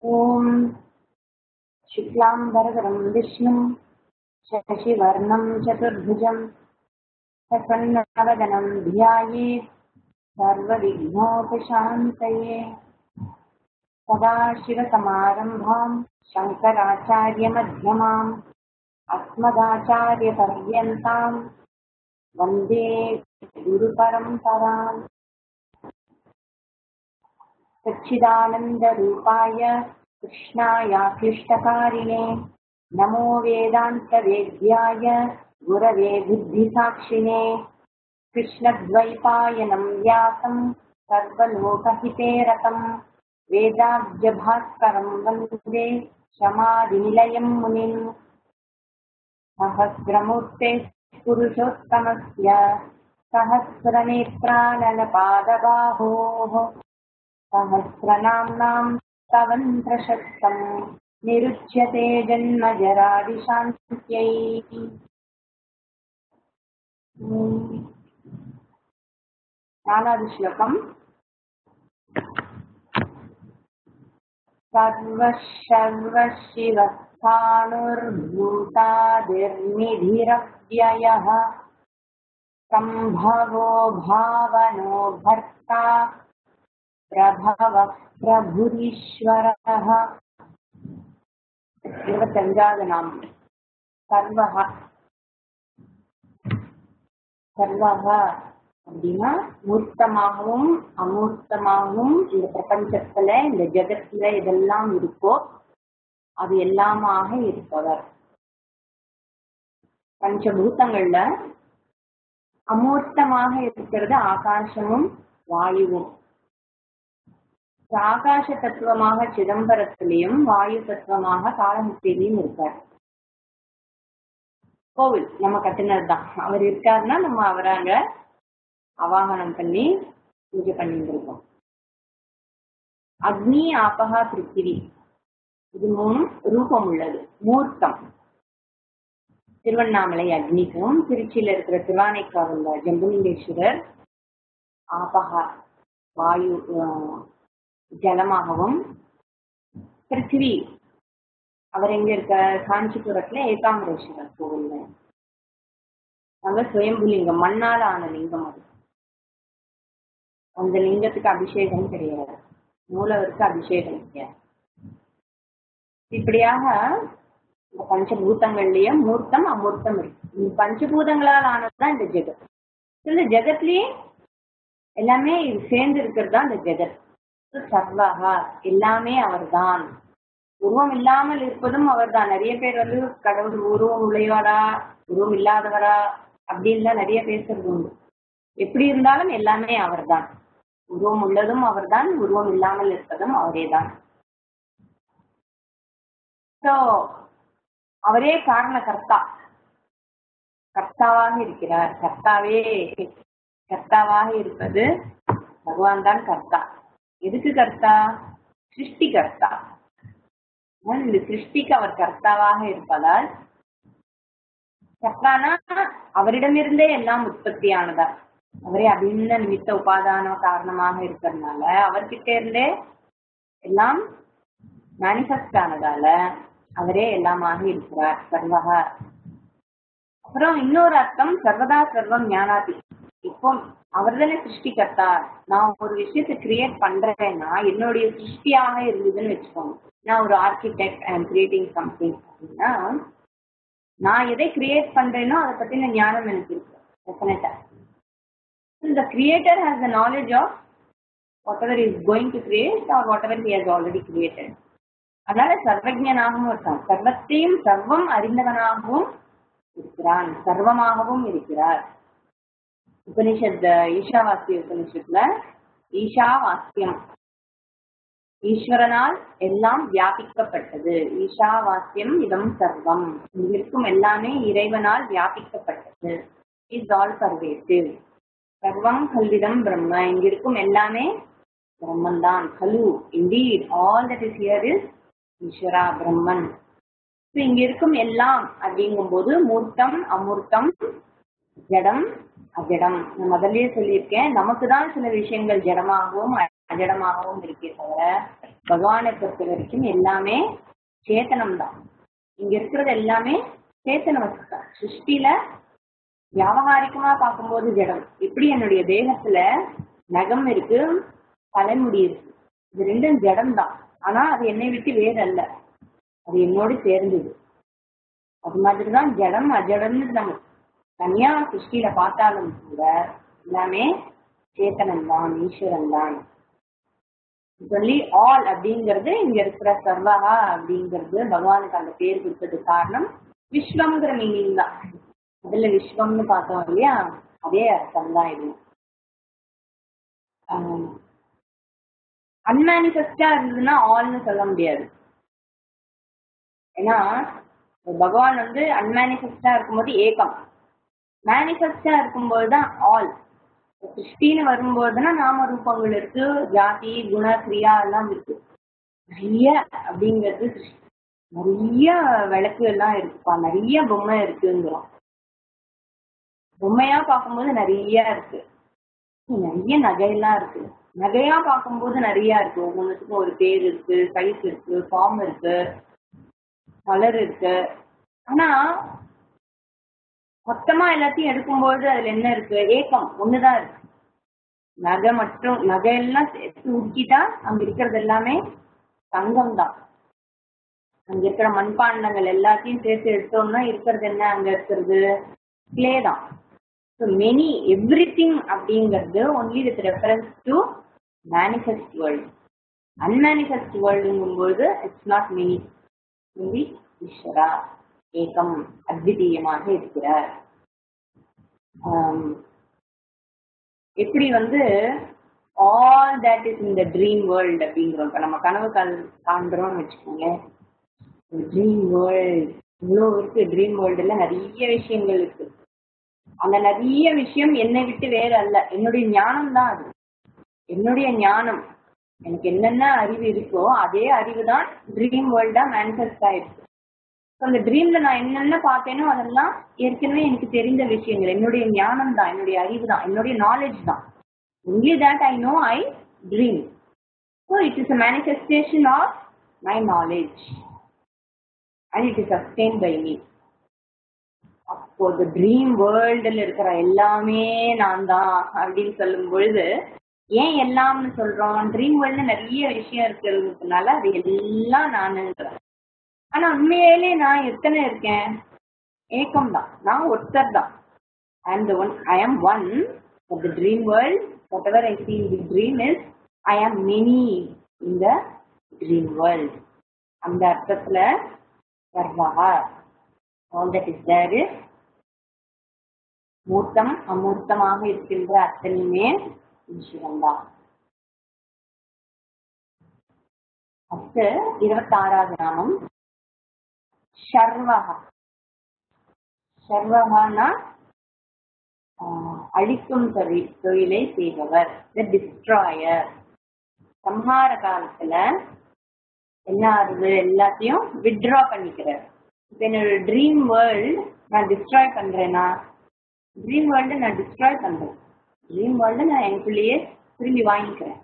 ॐ शुक्लाम्बरधरं विष्णुं शशिवर्णं चतुर्भुजं प्रसन्नवदनं ध्यायेत् सर्वविघ्नोपशान्तये सदाशिवसमारम्भां शङ्कराचार्यमध्यमाम् अस्मदाचार्यपर्यन्तां वन्दे गुरुपरम्पराम् सच्चिदानन्दरूपाय कृष्णाय क्लिष्टकारिणे नमो वेदान्तवेद्याय गुरवे बुद्धिसाक्षिणे कृष्णद्वैपायनं व्यासं सर्वलोकहिते रतं वेदाब्जभास्करं वन्दे क्षमादिनिलयं मुनिम् सहस्रमूर्ते पुरुषोत्तमस्य सहस्रनेत्रानलपादबाहोः सहस्रनाम्नां स्तवन्त्रशस्तं निरुच्यते जन्मजरादिशान्त्यै नालादि श्लोकम् सर्वशर्वशिवस्थाणुर्भूतादिर्निधिरव्ययः सम्भवो भावनो भर्ता प्रभवः प्रभुरीश्वरः இருபத்தஞ்சாவது நாம் சர்வக சர்வக அப்படின்னா மூர்த்தமாகவும் அமூர்த்தமாகவும் இந்த பிரபஞ்சத்துல இந்த ஜெகத்துல இதெல்லாம் இருக்கோ அது எல்லாமாக இருப்பவர் பஞ்சபூதங்கள்ல அமூர்த்தமாக இருக்கிறது ஆகாசமும் வாயுவும் ஆகாச தத்துவமாக சிதம்பரத்திலையும் வாயு தத்துவமாக காலமுத்திலையும் இருக்கார் கோவில் நம்ம கட்டினது தான் அவர் இருக்காருன்னா நம்ம அவரை அங்க அவாகனம் பண்ணி பூஜை பண்ணிட்டு இருக்கோம் அக்னி ஆபகா பிருத்திவி இது மூணும் ரூபம் உள்ளது மூர்த்தம் திருவண்ணாமலை அக்னிக்கும் திருச்சியில இருக்கிற திருவானைக்காவில் ஜம்புலிங்கேஸ்வரர் ஆபகா வாயு ஜலமாகவும் பிருத்திவி அவர் எங்க இருக்க காஞ்சிபுரத்துல ஏகாம்பரேஸ்வரர் கோவில்ல அங்க சுயம்புலிங்கம் மண்ணால் ஆன லிங்கம் அது அந்த லிங்கத்துக்கு அபிஷேகம் கிடையாது மூலவருக்கு அபிஷேகம் கிடையாது இப்படியாக இந்த பஞ்சபூதங்கள்லயே மூர்த்தம் அமூர்த்தம் இருக்கு இந்த பஞ்சபூதங்களால் ஆனதுதான் இந்த ஜெகத் இந்த ஜெகத்லயே எல்லாமே சேர்ந்து இருக்கிறது தான் இந்த ஜெகத் சர்வகா எல்லாமே அவர்தான் உருவம் இல்லாமல் இருப்பதும் அவர்தான் நிறைய பேர் வந்து கடவுள் உருவம் உடையவரா உருவம் இல்லாதவரா அப்படின்லாம் நிறைய பேசுறது உண்டு எப்படி இருந்தாலும் எல்லாமே அவர்தான் உருவம் உள்ளதும் அவர்தான் உருவம் இல்லாமல் இருப்பதும் அவரே தான் ஸோ அவரே காரண கர்த்தா கர்த்தாவாக இருக்கிறார் கர்த்தாவே கர்த்தாவாக இருப்பது பகவான் தான் கர்த்தா எதுக்கு கர்த்தா சிருஷ்டி கர்த்தா இந்த சிருஷ்டிக்கு அவர் கர்த்தாவாக இருப்பதால் கர்த்தானா அவரிடமிருந்தே எல்லாம் உற்பத்தியானதா அவரே அபின்ன நிமித்த உபாதான காரணமாக இருக்கிறதுனால அவர்கிட்ட இருந்தே எல்லாம் மேனிஃபெஸ்ட் ஆனதால அவரே எல்லாமாக இருக்கிறார் சர்வகா அப்புறம் இன்னொரு அர்த்தம் சர்வதா சர்வம் ஞானாதி இப்போ அவர் தானே சிருஷ்டிகர்த்தா நான் ஒரு விஷயத்தை கிரியேட் பண்றேன்னா என்னுடைய சிருஷ்டியாக இருந்ததுன்னு வச்சுக்கோங்க நான் ஒரு ஆர்கிடெக்ட் ஐ கிரியேட்டிங் சம்திங் அப்படின்னா நான் எதை கிரியேட் பண்றேனோ அதை பத்தின ஞானம் எனக்கு இருக்கு டெஃபினட்டா இந்த creator has the knowledge of whatever is going to create or whatever he has already created அதனால சர்வஜனாகவும் இருக்கான் சர்வத்தையும் சர்வம் அறிந்தவனாகவும் இருக்கிறான் சர்வமாகவும் இருக்கிறார் உபனிஷத் ஈஷாவாஸ்திய உபனிஷத்துல ஈஷாவாஸ்தியம் ஈஸ்வரனால் எல்லாம் வியாபிக்கப்பட்டது ஈஷாவாஸ்யம் இதம் சர்வம் இங்கிருக்கும் எல்லாமே இறைவனால் வியாபிக்கப்பட்டது இஸ் ஆல் பர்வேசிவ் சர்வம் கல்விதம் பிரம்ம இங்கிருக்கும் எல்லாமே பிரம்மன் தான் கலு indeed all that is here is Ishvara Brahman இங்க இருக்கும் எல்லாம் அப்படிங்கும்போது மூர்த்தம் அமூர்த்தம் ஜடம் அஜடம் நான் முதல்லயே சொல்லியிருக்கேன் நமக்கு தான் சில விஷயங்கள் ஜடமாகவும் அஜடமாகவும் இருக்கே தவிர பகவானை பொறுத்த வரைக்கும் எல்லாமே சேத்தனம் தான் இங்க இருக்கிறது எல்லாமே சேத்தன வஸ்து தான் சிருஷ்டில வியாபகாரிகமா பார்க்கும்போது ஜடம் எப்படி என்னுடைய தேகத்துல நகம் இருக்கு தலைமுடி இருக்கு இது ரெண்டும் ஜடம் தான் ஆனா அது என்னை விட்டு வேறு அல்ல அது என்னோடு சேர்ந்தது அது மாதிரிதான் ஜடம் அஜடம்னு நம்ம தனியா சிருஷ்டியில பார்த்தாலும் கூட எல்லாமே சேத்தனம் தான் ஈஸ்வரன் தான் சொல்லி ஆல் அப்படிங்கிறது இங்க இருக்கிற சர்வகா அப்படிங்கிறது பகவானுக்கு அந்த பேர் கொடுத்ததுக்கு காரணம் விஸ்வம்ங்கிற மீனிங் தான் அதுல விஸ்வம்னு பார்த்தோம் இல்லையா அதே அர்த்தம் தான் இது அன்மேனிஃபெஸ்டா இருந்ததுன்னா ஆல்னு சொல்ல முடியாது ஏன்னா பகவான் வந்து அன்மேனிஃபெஸ்டா இருக்கும்போது ஏகம் மேனிஃபெஸ்டா இருக்கும்போது தான் ஆல் சிருஷ்டின்னு வரும்போதுனா நாம ரூபங்கள் இருக்கு ஜாதி குண கிரியா எல்லாம் இருக்கு நிறைய அப்படிங்கிறது சிருஷ்டி. நிறைய விளக்கு எல்லாம் இருக்குப்பா நிறைய பொம்மை இருக்குங்கிறோம் பொம்மையா பார்க்கும்போது நிறைய இருக்கு நிறைய நகையெல்லாம் இருக்கு நகையா பார்க்கும்போது நிறைய இருக்கு ஒவ்வொன்றுத்துக்கும் ஒரு பேர் இருக்கு சைஸ் இருக்கு ஃபார்ம் இருக்கு கலர் இருக்கு ஆனா மொத்தமா எல்லாத்தையும் எடுக்கும்போது அதுல என்ன இருக்கு ஏக்கம் ஒண்ணுதான் இருக்கு நகை மட்டும் நகையெல்லாம் சேர்த்து உருக்கிட்டா அங்க இருக்கிறது எல்லாமே தங்கம் தான் அங்க இருக்கிற மண்பாண்டங்கள் எல்லாத்தையும் சேர்த்து எடுத்தோம்னா இருக்கிறது என்ன அங்க இருக்கிறது கிளே தான் ஸோ மெனி எவ்ரி திங் அப்படிங்கிறது only with reference to manifest world unmanifest வேர்ல்டுங்கும்போது it's not many only Ishvara ஏகம் அத்விதீயமாக இருக்கிறார் ஆம், எப்படி வந்து ஆல் தட் இஸ் இந்த ட்ரீம் வேர்ல்டு அப்படிங்கிறோம் இப்போ நம்ம கனவு கால் காண்றோம்னு வச்சுக்கோங்களேன் ட்ரீம் வேர்ல்டு இவ்வளோ இருக்கு ட்ரீம் வேர்ல்டுல நிறைய விஷயங்கள் இருக்கு அந்த நிறைய விஷயம் என்னை விட்டு வேற அல்ல என்னுடைய ஞானம் தான் அது என்னுடைய ஞானம் எனக்கு என்னென்ன அறிவு இருக்கோ அதே அறிவு தான் ட்ரீம் வேர்ல்டா மேனிஃபெஸ்ட் ஆயிருக்கு ஸோ அந்த ட்ரீம்ல நான் என்னென்ன பார்த்தேனோ அதெல்லாம் ஏற்கனவே எனக்கு தெரிந்த விஷயங்கள் என்னுடைய ஞானம் தான் என்னுடைய அறிவு தான் என்னுடைய நாலேஜ் தான் only that I know I dream so it is a manifestation of my knowledge and it is sustain by me அப்போ இந்த ட்ரீம் வேர்ல்டுல இருக்கிற எல்லாமே நான் தான் அப்படின்னு சொல்லும் பொழுது ஏன் எல்லாம்னு சொல்றோம் ட்ரீம் வேர்ல்ட்ல நிறைய விஷயம் இருக்கிறதுனால அது எல்லாம் நானுங்கிறேன் ஆனா உண்மையிலே நான் எத்தனை இருக்கேன் ஏக்கம் தான் நான் ஒருத்தர் தான் I am the one I am one of the dream world whatever i see in the dream is i am many in the dream world அந்த அர்த்தத்துல சர்வா all that is there is மூர்த்தம் அமூர்த்தமாக இருக்கின்ற அத்தனையுமே ஈஸ்வரன் தான் அடுத்து இருபத்தாறாவது நாமம் ஷர்வகா ஷர்வகானா ஆஹ், அழிக்கும் தொழில் தொழிலை செய்பவர் த டிஸ்ட்ராயர் சம்ஹார காலத்துல என்ன ஆகுது எல்லாத்தையும் வித்ட்ரா பண்ணிக்கிறார் இப்போ என்னோட ட்ரீம் வேர்ல்ட் நான் டிஸ்ட்ராய் பண்றேனா ட்ரீம் வேர்ல்டு நான் டிஸ்ட்ராய் பண்றேன் ட்ரீம் வேர்ல்டு நான் எனக்குள்ளேயே திரும்பி வாங்கிக்கிறேன்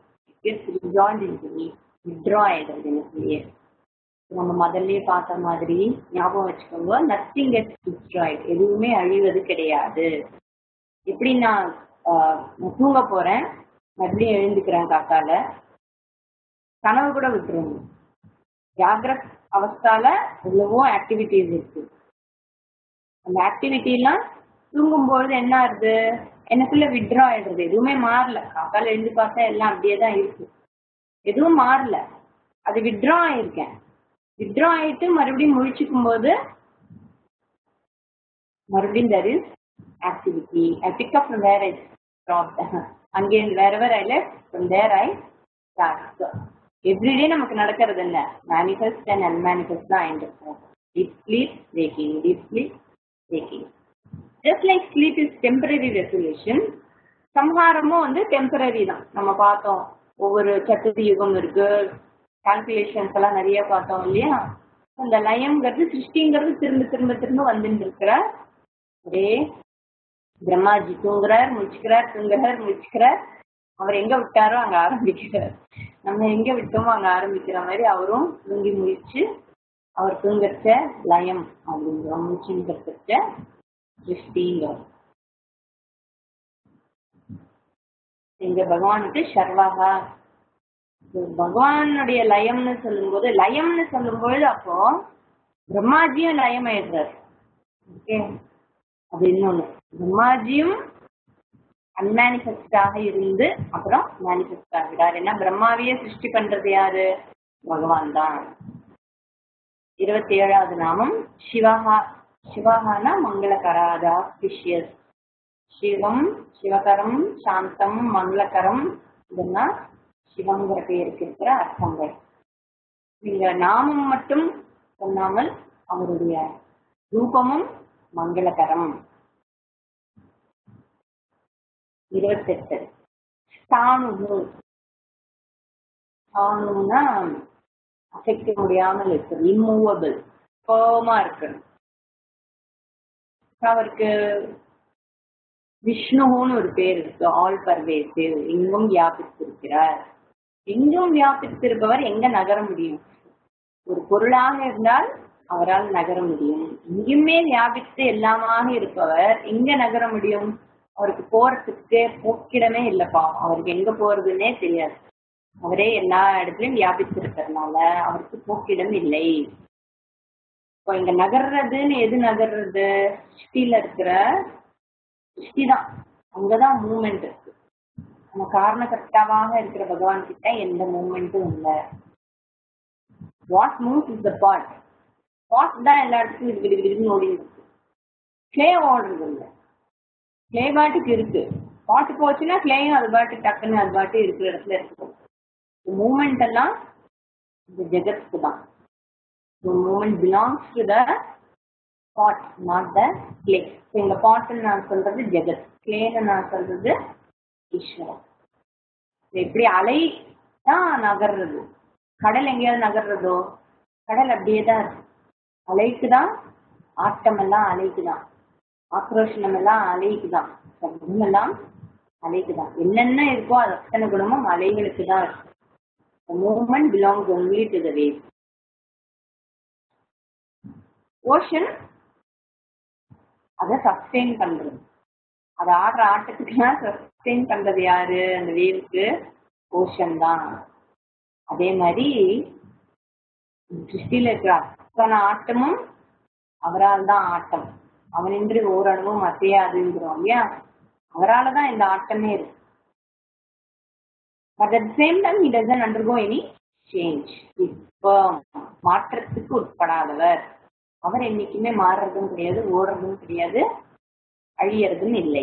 வித்ட்ரா ஆயிடுறது எனக்குள்ளேயே நம்ம முதல்லயே பார்த்த மாதிரி ஞாபகம் வச்சுக்கோங்க நத்திங் கெட் டிஸ்ட்ராய்ட் எதுவுமே அழிவது கிடையாது எப்படி நான் ஆஹ், நான் தூங்க போறேன் மறுபடியும் எழுந்துக்கிறேன் காக்கால கனவு கூட விட்டுருங்க ஜாகிரத் அவஸ்தால எவ்வளவோ ஆக்டிவிட்டிஸ் இருக்கு அந்த ஆக்டிவிட்டி எல்லாம் தூங்கும்பொழுது என்ன ஆகுது எனக்குள்ள விட்ரா ஆயிடுறது எதுவுமே மாறல காக்கால எழுந்து பார்த்தா எல்லாம் அப்படியே தான் இருக்கு எதுவும் மாறல அது விட்ரா ஆயிருக்கேன் வித்ட்ரா ஆயிட்டு மறுபடியும் முழிச்சுக்கும் போது மறுபடியும் there is activity I pick up from where I stop அங்கே wherever I left from there I start everyday நமக்கு நடக்கிறது என்ன மேனிஃபெஸ்ட் அண்ட் அன்மேனிஃபெஸ்ட் தான் ஆயிட்டு deep sleep waking deep sleep waking just like sleep is temporary resolution சம்ஹாரமும் வந்து temporary தான் நம்ம பார்த்தோம் ஒவ்வொரு சத்துரு யுகம் இருக்கு கால்குலேஷன்ஸ் எல்லாம் நிறைய பார்த்தோம் இல்லையா அந்த லயம்ங்கிறது சிருஷ்டிங்கிறது திரும்ப திரும்ப திரும்ப வந்துட்டு இருக்கிற ஒரே பிரம்மாஜி தூங்குறார் முடிச்சுக்கிறார் தூங்குறார் முடிச்சுக்கிறார் அவர் எங்க விட்டாரோ அங்க ஆரம்பிக்கிறார் நம்ம எங்க விட்டோமோ அங்க ஆரம்பிக்கிற மாதிரி அவரும் தூங்கி முழிச்சு அவர் தூங்கச்ச லயம் அப்படிங்கிற மூச்சுங்கிறச்ச சிருஷ்டிங்கிற இங்க பகவானுக்கு சர்வாகா பகவானுடைய லயம்னு சொல்லும்போது லயம்னு சொல்லும்பொழுது அப்போ பிரம்மாஜியும் லயம் ஆயிடுறாரு ஓகே அது இன்னொன்னு பிரம்மாஜியும் அன்மேனிஃபெஸ்டாக இருந்து அப்புறம் மேனிஃபெஸ்ட் ஆகிறார் ஏன்னா பிரம்மாவையே சிருஷ்டி பண்றது யாரு பகவான் தான் இருபத்தி ஏழாவது நாமம் சிவஹா சிவஹானா மங்களகராதா பிஷியஸ் சிவம் சிவகரம் சாந்தம் மங்களகரம் இதெல்லாம் சிவங்கிற பேருக்கு இருக்கிற அர்த்தங்கள் நீங்க நாமம் மட்டும் சொன்னாமல் அவருடைய ரூபமும் மங்களகரம் இருபத்தெட்டு ஸ்தானு ஸ்தானுன்னா அசைக்க முடியாமல் இருக்கு இம்மூவபிள் ஃபேமா இருக்கு அவருக்கு விஷ்ணுன்னு ஒரு பேர் இருக்கு ஆல் பர்வேசிவ் எங்கும் வியாபித்திருக்கிறார் எங்கும் வியாபித்திருப்பவர் எங்க நகர முடியும் ஒரு பொருளாக இருந்தால் அவரால் நகர முடியும் எங்குமே வியாபித்து எல்லாமாக இருப்பவர் எங்க நகர முடியும் அவருக்கு போறதுக்கு போக்கிடமே இல்லப்பா அவருக்கு எங்க போறதுன்னே தெரியாது அவரே எல்லா இடத்துலயும் வியாபித்திருக்கிறதுனால அவருக்கு போக்கிடம் இல்லை இப்போ இங்க நகர்றதுன்னு எது நகர்றது சிட்டில இருக்கிற சிருஷ்டி தான் அங்கதான் மூமெண்ட் இருக்கு நம்ம காரணகர்த்தாவாக இருக்கிற பகவான் கிட்ட எந்த மூமெண்ட்டும் இல்லை what moves is the pot pot தான் எல்லா இடத்துக்கும் இது விடு விடுன்னு ஓடி இருக்கு கிளே ஓடுறது இல்லை கிளே பாட்டுக்கு இருக்கு பாட்டு போச்சுன்னா கிளேயும் அது பாட்டு டக்குன்னு அது பாட்டு இருக்கிற இடத்துல இருக்கும் மூமெண்ட் எல்லாம் இந்த ஜெகத்துக்கு தான் moment belongs to the pot not the clay இந்த பாட்டுன்னு நான் சொல்றது ஜெகத் கிளேன்னு நான் சொல்றது ஈஸ்வரன் எப்படி அலை தான் நகர்றது கடல் எங்கேயாவது நகர்றதோ கடல் அப்படியே தான் இருக்கு அலைக்கு தான் ஆட்டம் எல்லாம் அலைக்கு தான் ஆக்ரோஷனம் எல்லாம் அலைக்கு தான் குணம் எல்லாம் அலைக்கு தான் என்னென்ன இருக்கோ அது அத்தனை குணமும் அலைகளுக்கு தான் இருக்கு moment belongs only to the wave ocean அதை சஸ்டெயின் பண்றது அது ஆடுற ஆட்டத்துக்குலாம் சஸ்டெயின் பண்றது யாரு அந்த வேவுக்கு ஓஷன் தான் அதே மாதிரி சிருஷ்டியில இருக்கிற அத்தனை ஆட்டமும் அவரால் தான் ஆட்டம் அவனின்றி ஓரளவும் அசையாதுங்கிறோம் இல்லையா அவரால் தான் இந்த ஆட்டமே இருக்கு but at same time he doesn't undergo any change இப்போ மாற்றத்துக்கு உட்படாதவர் அவர் என்னைக்குமே மாறுறதும் கிடையாது ஓடுறதும் கிடையாது அழியறதும் இல்லை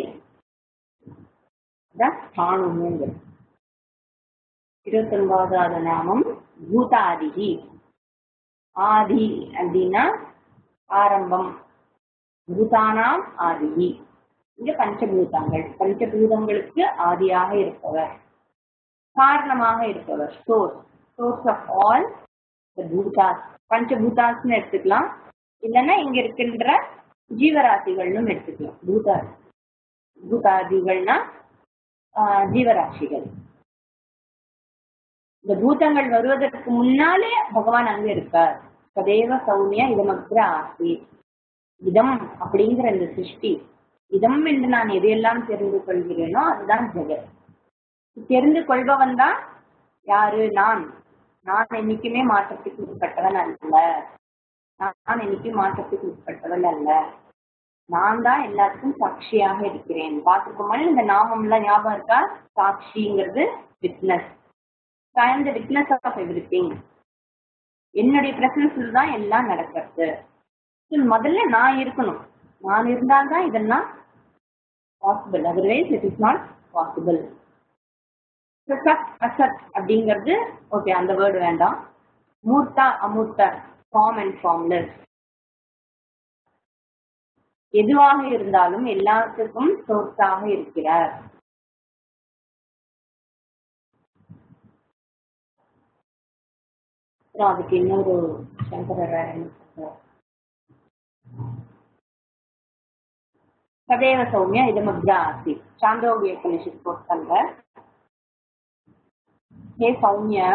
ஸ்தானுங்கிறது இருபத்தி ஒன்பதாவது நாமம் பூதாதிகி ஆதி அப்படின்னா ஆரம்பம் பூதானாம் ஆதிகி இங்க பஞ்சபூதங்கள் பஞ்சபூதங்களுக்கு ஆதியாக இருப்பவர் காரணமாக இருப்பவர் source source of all bhutas பஞ்சபூதாஸ்னு எடுத்துக்கலாம் இல்லைன்னா இங்க இருக்கின்ற ஜீவராசிகள்னு எடுத்துக்கலாம் பூதா பூதாதிகள்னா ஜீவராசிகள் இந்த பூதங்கள் வருவதற்கு முன்னாலே பகவான் அங்க இருக்கார் சதேவ சௌமியா இதமக்கிற ஆசி இதம் அப்படிங்கிற இந்த சிருஷ்டி இதம் என்று நான் எதையெல்லாம் தெரிந்து கொள்கிறேனோ அதுதான் ஜெகத் தெரிந்து கொள்பவன் தான் யாரு நான் நான் என்னைக்குமே மாற்றத்துக்கு உட்பட்டவன் அல்ல நான் என்னைக்கும் மாற்றத்துக்கு உட்பட்டவன் அல்ல நான் தான் எல்லாத்துக்கும் சாட்சியாக இருக்கிறேன் பார்த்துக்கோமா இந்த நாமம்லாம் ஞாபகம் இருக்கா சாட்சிங்கிறது witness I am the witness of everything என்னுடைய பிரசன்ஸ்ல தான் எல்லாம் நடக்கிறது முதல்ல நான் இருக்கணும் நான் இருந்தால்தான் இதெல்லாம் possible otherwise it is not possible சத் அசத் அப்படிங்கிறது ஓகே அந்த வேர்டு வேண்டாம் மூர்த்தா அமூர்த்தா ஃபார்ம் அண்ட் ஃபார்ம்லெஸ் எதுவாக இருந்தாலும் எல்லாத்துக்கும் சோர்ஸாக இருக்கிறார் அப்புறம் அதுக்கு இன்னொரு சங்கரர் என்ன சொல்றார் சதேவ சௌமியா இது முத்ரா ஆசி சாந்தோகிய உபனிஷத் கோட் பண்ற ஹே சௌமியா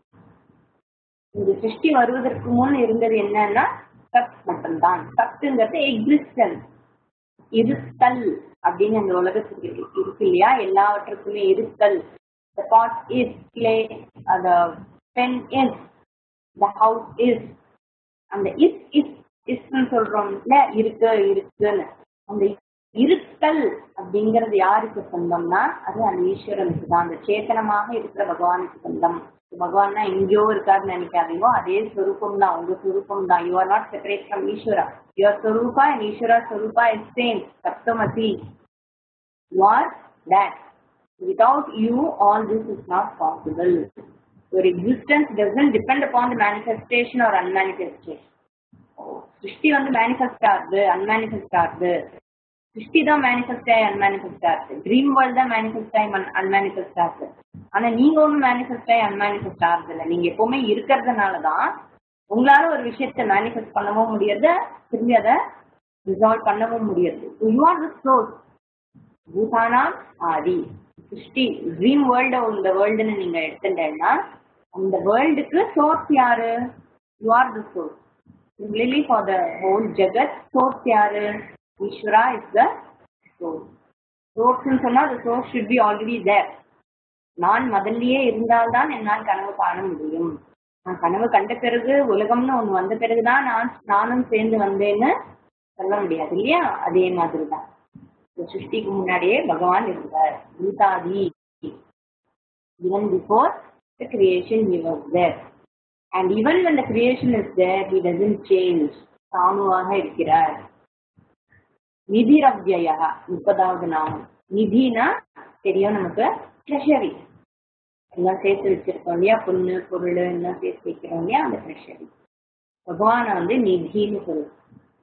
இந்த சிருஷ்டி வருவதற்கு முன் இருந்தது என்னன்னா சத் மட்டும்தான் சத்துங்கிறது எக்ஸிஸ்டன்ஸ் இருத்தல் அப்படின்னு அந்த உலகத்துக்கு இருக்கு இருக்கு இல்லையா எல்லாவற்றுக்குமே இருத்தல் the pot is clay uh, the pen is the house is அந்த இஸ் இஸ் இஸ்ன்னு சொல்றோம்ல இருக்கு இருக்குன்னு அந்த இருத்தல் அப்படிங்கிறது யாருக்கு சொந்தம்னா அது அந்த ஈஸ்வரனுக்கு தான் அந்த சேத்தனமாக இருக்கிற பகவானுக்கு சொந்தம் பகவான்னா எங்கேயோ இருக்காருன்னு நினைக்காதீங்க அதே ஸ்வரூபம் தான் உங்க ஸ்வரூபம் தான் you are not separate from Ishvara your swarupa and Ishvara swarupa is same சப்தமசி you are that without you all this is not possible your existence doesn't depend upon the manifestation or unmanifestation சிருஷ்டி வந்து மேனிஃபெஸ்ட் ஆகுது அன்மேனிஃபெஸ்ட் ஆகுது சிருஷ்டி தான் மேனிஃபெஸ்ட் ஆகி unmanifest ஆகுது dream world தான் மேனிஃபெஸ்ட் ஆகி அன்மேனிஃபெஸ்ட் ஆகுது ஆனா நீங்க ஒன்றும் மேனிஃபெஸ்ட் ஆகி அன்மேனிஃபெஸ்ட் ஆகுது இல்லை நீங்க எப்பவுமே இருக்கிறதுனால தான் உங்களால ஒரு விஷயத்தை மேனிஃபெஸ்ட் பண்ணவும் முடியாது திரும்பி அதை ரிசால்வ் பண்ணவும் முடியாது யூ ஆர் த சோர்ஸ் பூதானாம் ஆதி சிருஷ்டி ட்ரீம் வேர்ல்ட இந்த வேர்ல்டுன்னு நீங்க எடுத்துட்டேன்னா அந்த வேர்ல்டுக்கு சோர்ஸ் யாரு you are the source similarly for the whole jagat source யாரு ஈஸ்வரா இஸ் த சோர்ஸ் சோர்ஸ்னு சொன்னா the source should be already there நான் முதல்லயே இருந்தால்தான் என்னால் கனவு காண முடியும் நான் கனவு கண்ட பிறகு உலகம்னு ஒண்ணு வந்த பிறகுதான் நான் நானும் சேர்ந்து வந்தேன்னு சொல்ல முடியாது இல்லையா அதே மாதிரி தான் இந்த சிருஷ்டிக்கு முன்னாடியே பகவான் இருந்தார் பூதாதி even before the creation he was there and even when the creation is there he doesn't change தானுவாக இருக்கிறார் நிதிரவ்யயா முப்பதாவது நாமம் நிதினா தெரியும் நமக்கு ட்ரெஷரி எல்லாம் சேர்த்து வச்சிருக்கோம் இல்லையா பொண்ணு பொருள் எல்லாம் சேர்த்து வைக்கிறோம் இல்லையா அந்த ட்ரெஷரி பகவானை வந்து நிதின்னு சொல்லுவோம்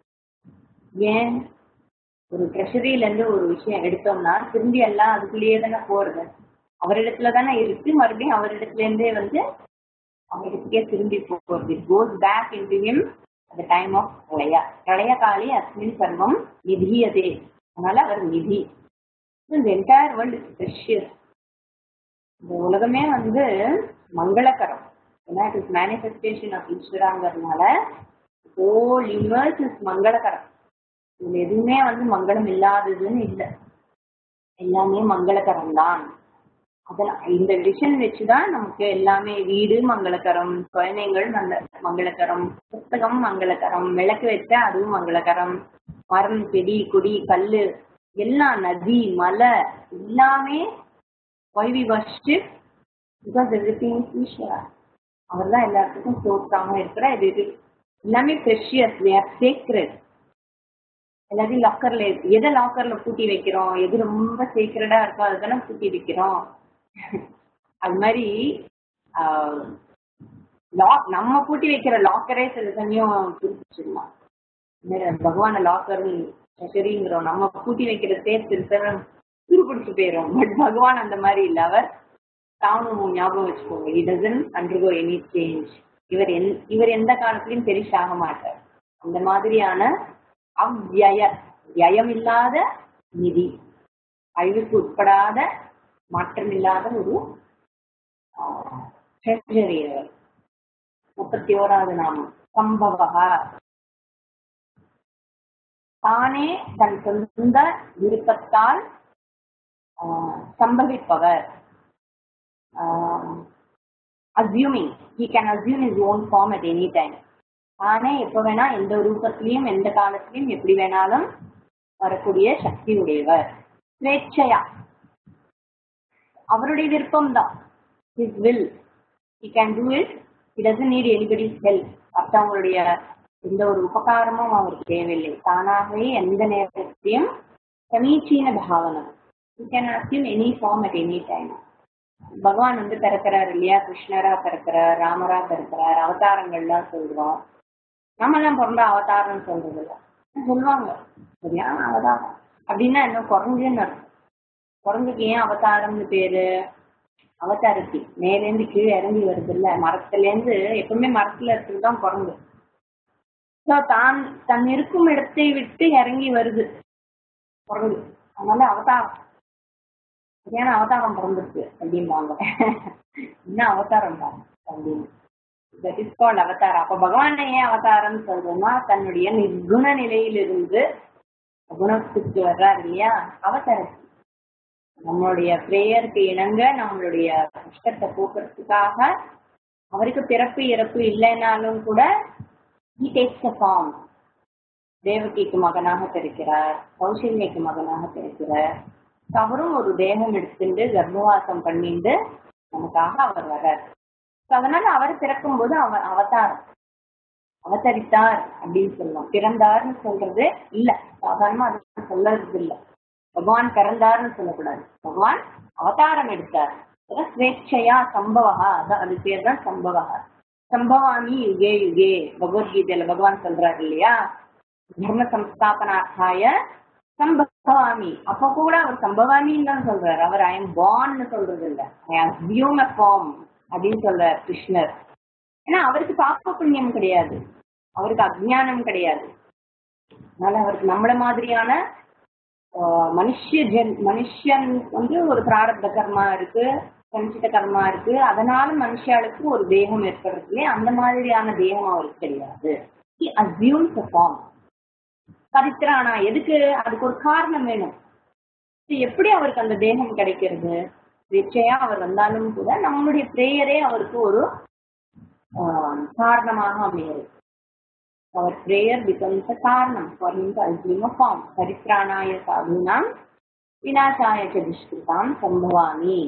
ஏன் ஒரு ட்ரெஷரியில இருந்து ஒரு விஷயம் எடுத்தோம்னா திரும்பி எல்லாம் அதுக்குள்ளேயே தானே போறது அவரிடத்துல தானே இருக்கு மறுபடியும் அவரிடத்துல இருந்தே வந்து அவரிடத்துக்கே திரும்பி போறது it goes back into him அந்த டைம் ஆஃப் பிரளயா பிரளய காலி அஸ்மின் சர்வம் நிதியதே அதனால அவர் நிதி இந்த என்டையர் வேர்ல்டு இஸ் ப்ரெஷியஸ் இந்த உலகமே வந்து மங்களகரம் ஏன்னா இட் இஸ் மேனிஃபெஸ்டேஷன் ஆஃப் ஈஸ்வராங்கிறதுனால ஹோல் யூனிவர்ஸ் இஸ் மங்களகரம் இதுல எதுவுமே வந்து மங்களம் இல்லாததுன்னு இல்லை எல்லாமே மங்களகரம் தான் அதெல்லாம் இந்த விஷன் வச்சுதான் நமக்கு எல்லாமே வீடு மங்களகரம் குழந்தைங்கள் மங்க மங்களகரம் புத்தகம் மங்களகரம் விளக்கு வச்சா அதுவும் மங்களகரம் மரம் செடி கொடி கல்லு எல்லாம் நதி மலை எல்லாமே why we worship because everything is Ishvara அவர் தான் எல்லாத்துக்கும் சோர்ஸாக இருக்கிற இது எல்லாமே ப்ரெஷியஸ் வி ஆர் சேக்ரெட் எல்லாத்தையும் லாக்கர்ல எதை லாக்கர்ல பூட்டி வைக்கிறோம் எது ரொம்ப சீக்கிரடா இருக்கோ அதுதானே பூட்டி வைக்கிறோம் அது மாதிரி லாக் நம்ம பூட்டி வைக்கிற லாக்கரே சில சமயம் பிரிச்சிடலாம் பகவான லாக்கர் ட்ரெஷரிங்கிறோம் நம்ம பூட்டி வைக்கிற சேஃப் சில சமயம் துருப்பிடிச்சு போயிடும் பட் பகவான் அந்த மாதிரி இல்லை அவர் தானும் ஞாபகம் வச்சுக்கோங்க he doesn't undergo any change இவர் எந் இவர் எந்த காலத்திலையும் பெரிஷ் ஆக மாட்டார் அந்த மாதிரியான அவ்விய வியம் இல்லாத நிதி அழிவுக்கு உட்படாத மாற்றமில்லாத ஒரு ட்ரெஷரி அவர் முப்பத்தி ஓராவது நாமம் சம்பவா தானே தன் சொந்த விருப்பத்தால் சம்பவிப்பவர் assuming he can assume his own form at any time தானே எப்போ வேணா எந்த ரூபத்திலையும் எந்த காலத்திலையும் எப்படி வேணாலும் வரக்கூடிய சக்தி உடையவர் ஸ்வேச்சையா அவருடைய விருப்பம் தான் his will he can do it he doesn't need anybody's help மற்றவங்களுடைய எந்த ஒரு உபகாரமும் அவருக்கு தேவையில்லை தானாகவே எந்த நேரத்தையும் சமீச்சீன பாவனம் you can assume any form at any time பகவான் வந்து பிறக்கிறார் இல்லையா கிருஷ்ணரா பிறக்கிறார் ராமரா பிறக்கிறார் அவதாரங்கள்லாம் சொல்றோம் நம்மெல்லாம் பிறந்த அவதாரம்னு சொல்றது இல்லை சொல்லுவாங்க சரியான அவதாரம் அப்படின்னா என்ன குரங்குன்னு அர்த்தம் குரங்குக்கு ஏன் அவதாரம்னு பேரு அவதாரத்தி மேலேருந்து கீழே இறங்கி வருது இல்ல மரத்துலேருந்து எப்பவுமே மரத்துல இருக்கிறது தான் குரங்கு ஸோ தான் தன் இருக்கும் இடத்தை விட்டு இறங்கி வருது குரங்கு அதனால அவதாரம் சரியான அவதாரம் பிறந்துருக்கு அப்படிம்பாங்க என்ன அவதாரம் தான் அப்படின்னு தட் இஸ் கால்ட் அவதாரம் அப்ப பகவான் ஏன் அவதாரம் சொல்றோம்னா தன்னுடைய நிர்குண நிலையிலிருந்து குணத்துக்கு வர்றாரு இல்லையா அவதாரம் நம்மளுடைய பிரேயருக்கு இணங்க நம்மளுடைய கஷ்டத்தை போக்குறதுக்காக அவருக்கு பிறப்பு இறப்பு இல்லைனாலும் கூட he takes the form தேவகிக்கு மகனாக பிறக்கிறார் கௌசல்யக்கு மகனாக பிறக்கிறார் அவரும் ஒரு தேகம் எடுத்துட்டு கர்ப்பவாசம் பண்ணிட்டு நமக்காக அவர் வர்றார் So அதனால அவர் பிறக்கும் போது அவர் அவதாரம் அவதரித்தார் அப்படின்னு சொல்லலாம் பிறந்தார்னு சொல்றது இல்ல சாதாரணமா அது சொல்றது இல்ல பகவான் பிறந்தார்னு சொல்லக்கூடாது பகவான் அவதாரம் எடுத்தார் அதான் ஸ்வேച്ഛயா சம்பவா அதான் அது பேர் தான் சம்பவா சம்பவாமி யுகே யுகே பகவத்கீதையில பகவான் சொல்றாரு இல்லையா தர்ம சம்ஸ்தாபனார்த்தாய சம்பவாமி அப்ப கூட அவர் சம்பவாமின்னு தான் சொல்றாரு அவர் ஐ எம் பார்ன்னு சொல்றது இல்ல ஐ அஸ்யூம் அ ஃபார்ம் அப்படின்னு சொல்றார் கிருஷ்ணர் ஏன்னா அவருக்கு பாப்ப புண்ணியம் கிடையாது அவருக்கு அஜ்ஞானம் கிடையாது அதனால அவருக்கு நம்மள மாதிரியான ஆஹ், மனுஷ்ய ஜென் மனுஷன் வந்து ஒரு பிராரப்த கர்மா இருக்கு சஞ்சித கர்மா இருக்கு அதனால மனுஷாளுக்கு ஒரு தேகம் ஏற்படுறது இல்லையா அந்த மாதிரியான தேகம் அவருக்கு கிடையாது அஸ்யூம்ஸ் ஃபார்ம் பரித்ரானா எதுக்கு அதுக்கு ஒரு காரணம் வேணும் இது எப்படி அவருக்கு அந்த தேகம் கிடைக்கிறது நிச்சயா அவர் வந்தாலும் கூட நம்மளுடைய பிரேயரே அவருக்கு ஒரு ஆஹ், காரணமாக அமைகிறது அவர் பிரேயர் பிகம்ஸ் அ காரணம் for him to assume a form பரித்ராணாய சாதுனாம் விநாசாய ச துஷ்கிருதாம் சம்பவாமி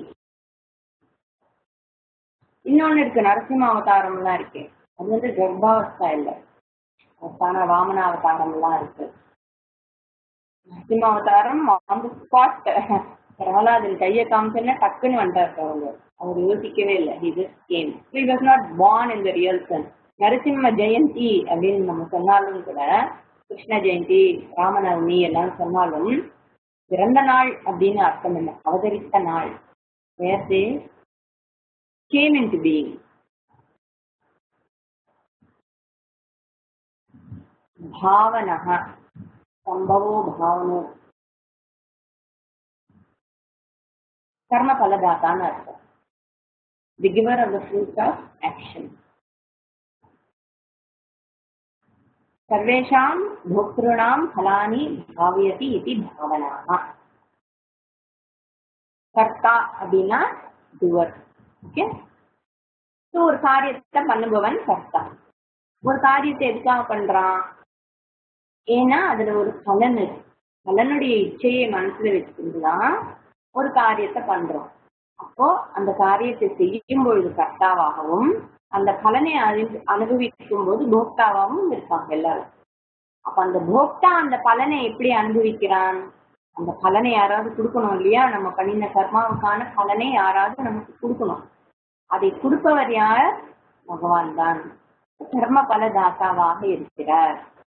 இன்னொன்னு இருக்கு நரசிம்ம அவதாரம் எல்லாம் இருக்கு அது வந்து கர்ப்பாவஸ்தா இல்லை அவதான வாமன அவதாரம் எல்லாம் இருக்கு நரசிம்ம அவதாரம் ஆன் தி ஸ்பாட் பிரகலாதன் கையை காமிச்சோன்னா டக்குன்னு வந்துட்டார் அவங்க அவர் யோசிக்கவே இல்லை he just came he was not born in the real sense Narasimha Jayanti அப்படின்னு நம்ம சொன்னாலும் கூட கிருஷ்ண ஜெயந்தி ராமநவமி எல்லாம் சொன்னாலும் பிறந்த நாள் அப்படின்னு அர்த்தம் இல்லை அவதரித்த நாள் வேர் தே came into being. भावनः सम्भवो भावनो कर्मफलदाताன்னு அர்த்தம் the giver of the fruit of action सर्वेषां भोक्तॄणां फलानि भावयति इति भावनाः கர்த்தா அப்படின்னா டுவர் ஓகே ஸோ ஒரு காரியத்தை பண்ணுபவன் கர்த்தா ஒரு காரியத்தை எதுக்காக பண்றான் ஏன்னா அதுல ஒரு பலன் இருக்கு பலனுடைய இச்சையை மனசுல வச்சுக்கிட்டுதான் ஒரு காரியத்தை பண்றோம் அப்போ அந்த காரியத்தை செய்யும் பொழுது கர்த்தாவாகவும் அந்த பலனை அறிந்து- அனுபவிக்கும் போது போக்தாவாகவும் இருப்பாங்க எல்லாரும் அப்ப அந்த போக்தா அந்த பலனை எப்படி அனுபவிக்கிறான் அந்த பலனை யாராவது கொடுக்கணும் இல்லையா நம்ம பண்ணின கர்மாவுக்கான பலனை யாராவது நமக்கு கொடுக்கணும் அதை கொடுப்பவர் யார் பகவான் தான் கர்ம பலதாத்தாவாக இருக்கிறார்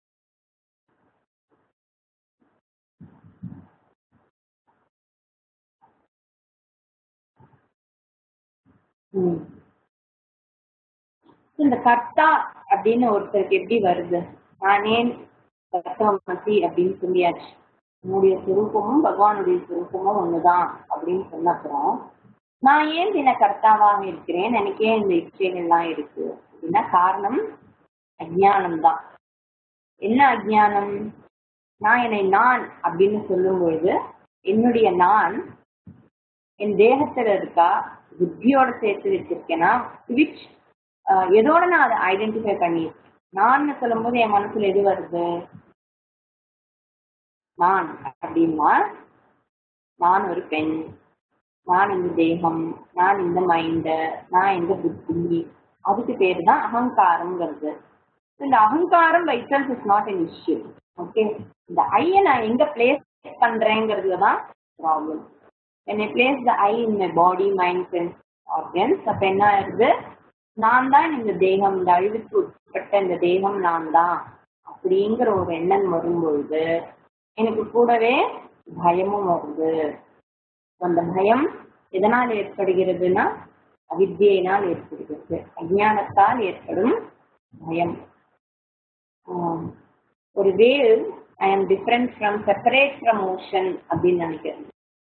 ம். இந்த கர்த்தா அப்படின்னு ஒருத்தருக்கு எப்படி வருது நானே கர்த்தவமசி அப்படின்னு சொல்லியாச்சு என்னுடைய சுரூபமும் பகவானுடைய சுரூபமும் ஒண்ணுதான் அப்படின்னு சொன்ன அப்புறம் நான் ஏன் தின கர்த்தாவாக இருக்கிறேன் எனக்கு ஏன் இந்த இச்சைகள்லாம் இருக்கு அப்படின்னா காரணம் அஜ்ஞானம் தான் என்ன அஜ்ஞானம் நான் என்னை நான் அப்படின்னு சொல்லும் பொழுது என்னுடைய நான் என் தேகத்துல இருக்கா புத்தியோட சேர்த்து வச்சிருக்கேனா விச் எதோட நான் அதை ஐடென்டிஃபை பண்ணி நான் சொல்லும்போது என் மனசுல எது வருது நான் அப்படின்னா நான் ஒரு பெண் நான் இந்த தேகம் நான் இந்த மைண்டு நான் இந்த புத்தி அதுக்கு பேரு தான் அகங்காரம்ங்கிறது இந்த அகங்காரம் by self is not an issue okay இந்த ஐயை நான் எங்க பிளேஸ் பண்றேங்கிறதுல தான் problem when I place the I in my body, mind, sense, organs, அப்ப என்ன ஆயிருது நான் தான் இந்த தேகம் இந்த அழிவுக்கு உட்பட்ட இந்த தேகம் நான் தான் அப்படிங்கிற ஒரு எண்ணம் வரும்பொழுது எனக்கு கூடவே பயமும் வருது அந்த பயம் எதனால் ஏற்படுகிறதுனா அவித்யினால் ஏற்படுகிறது அஜ்ஞானத்தால் ஏற்படும் பயம் ஆம். ஒரு wave I am different from separate from ocean அப்படின்னு நினைக்கிறேன்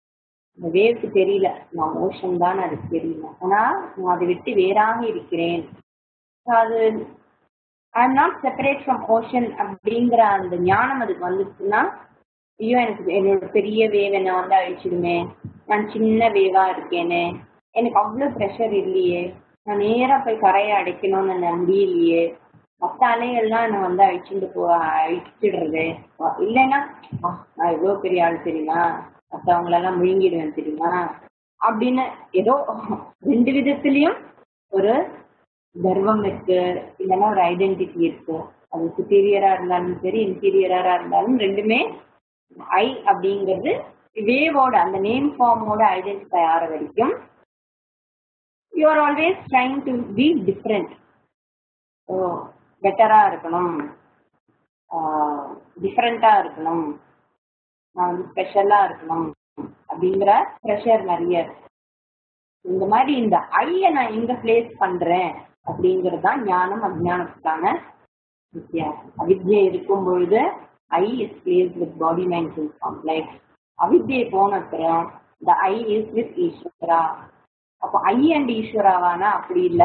இந்த வேவ்க்கு தெரியல நான் ஓஷன் தான் அதுக்கு தெரியல ஆனா நான் அதை விட்டு வேறாக இருக்கிறேன் அது I am not separate from ocean அப்படிங்கிற அந்த ஞானம் அதுக்கு வந்துச்சுன்னா ஐயோ எனக்கு என்னோட பெரிய வேவ் என்னை வந்து அழிச்சிடுமே நான் சின்ன வேவா இருக்கேனே எனக்கு அவ்வளோ ப்ரெஷர் இல்லையே நான் நேரா போய் கரையை அடைக்கணும்னு நம்பியில்லையே மற்ற அலைகள்லாம் என்னை வந்து அழிச்சுட்டு போ அழிச்சிடுறது இல்லைன்னா "ஆ, நான் எவ்வளோ பெரிய ஆள் தெரியுமா மற்றவங்களெல்லாம் முழுங்கிடுவேன் தெரியுமா அப்படின்னு ஏதோ ரெண்டு விதத்துலயும் ஒரு கர்வம் இருக்கு இல்லைன்னா ஒரு ஐடென்டிட்டி இருக்கு அது சுப்பீரியரா இருந்தாலும் சரி இன்டீரியரா இருந்தாலும் ரெண்டுமே ஐ அப்படிங்கிறது வேவோட அந்த நேம் ஃபார்மோட ஐடென்டிஃபை ஆகிற வரைக்கும் you are always trying to be different so பெட்டரா இருக்கணும் டிஃப்ரெண்டா இருக்கணும் நான் வந்து ஸ்பெஷலா இருக்கணும் அப்படிங்கிற ப்ரெஷர் நிறைய இருக்கு இந்த மாதிரி இந்த ஐய நான் எங்க பிளேஸ் பண்றேன் அப்படிங்கிறது தான் ஞானம் அஜ்ஞானத்துக்கான வித்தியாசம் அவித்யை இருக்கும் பொழுது I is place with body mind complex அவித்யை போன அப்புறம் the ஐ இஸ் வித் ஈஸ்வரா அப்போ ஐ அண்ட் ஈஸ்வராவானா அப்படி இல்ல